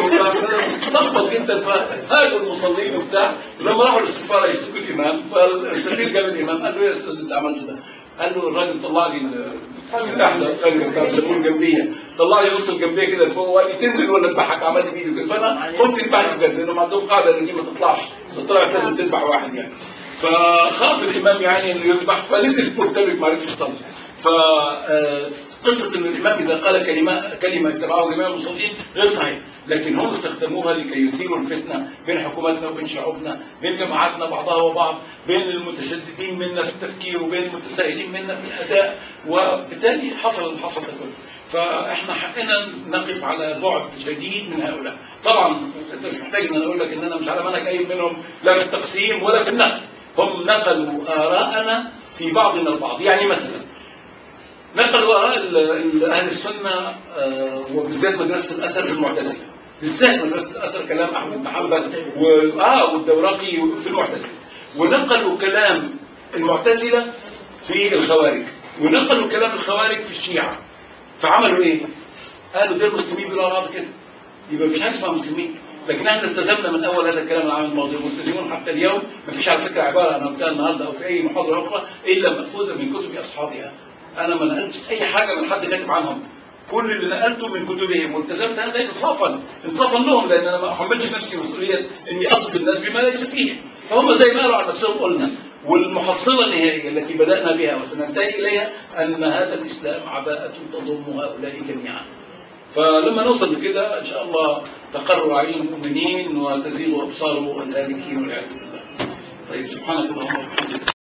لخبط جدا فهاجوا المصلين وبتاع لما راحوا للسفارة يشتكوا الإمام فالسفير جاب الإمام قال له يا أستاذ أنت عملت ده قال له الراجل طلع لي السلاح ده الراجل بتاع بيسموه الجنبيه طلع لي نص الجنبيه كده لفوق وقال لي تنزل ولا اذبحك عمل لي بايده كده فانا قلت اذبحك بجد لانهم عندهم قاعده ان دي ما تطلعش بس طلعت لازم تذبح واحد يعني فخاف الامام يعني انه يذبح فنزل مرتبك ما عرفش يصلي ف آه، قصه ان الامام اذا قال كلمه كلمه اتبعه جميع المصلين غير صحيح لكن هم استخدموها لكي يثيروا الفتنه بين حكوماتنا وبين شعوبنا بين جماعاتنا بعضها وبعض بين المتشددين منا في التفكير وبين المتساهلين منا في الاداء وبالتالي حصل اللي حصل ده كله فاحنا حقنا نقف على بعد شديد من هؤلاء طبعا انت مش محتاج ان انا اقول لك ان انا مش على منهج اي منهم لا في التقسيم ولا في النقل هم نقلوا آراءنا في بعضنا البعض يعني مثلا نقلوا آراء ال- ال- أهل السنة آه، وبالذات مدرسة الأثر في المعتزلة بالذات مدرسة الأثر كلام أحمد بن حنبل و- آه والدوراقي في المعتزلة ونقلوا كلام المعتزلة في الخوارج ونقلوا كلام الخوارج في الشيعة فعملوا إيه؟ قالوا ده المسلمين بيقولوا على بعض كده يبقى مفيش حاجة اسمها مسلمين لكن احنا التزمنا من اول هذا الكلام العام الماضي ملتزمون حتى اليوم ما فيش على فكره عباره انا قلتها النهارده او في اي محاضره اخرى الا ماخوذه من كتب اصحابها انا ما نقلتش اي حاجه من حد كاتب عنهم كل اللي نقلته من كتبهم والتزمت هذا انصافا انصافا لهم لان انا ما احملش نفسي مسؤوليه اني اصف الناس بما ليس فيه فهم زي ما قالوا عن نفسهم قلنا والمحصله النهائيه التي بدانا بها وسننتهي اليها ان هذا الاسلام عباءه تضم هؤلاء جميعا فلما نوصل لكده ان شاء الله تقر اعين المؤمنين وتزيغ ابصار الهالكين والعياذ بالله طيب سبحانك اللهم وبحمدك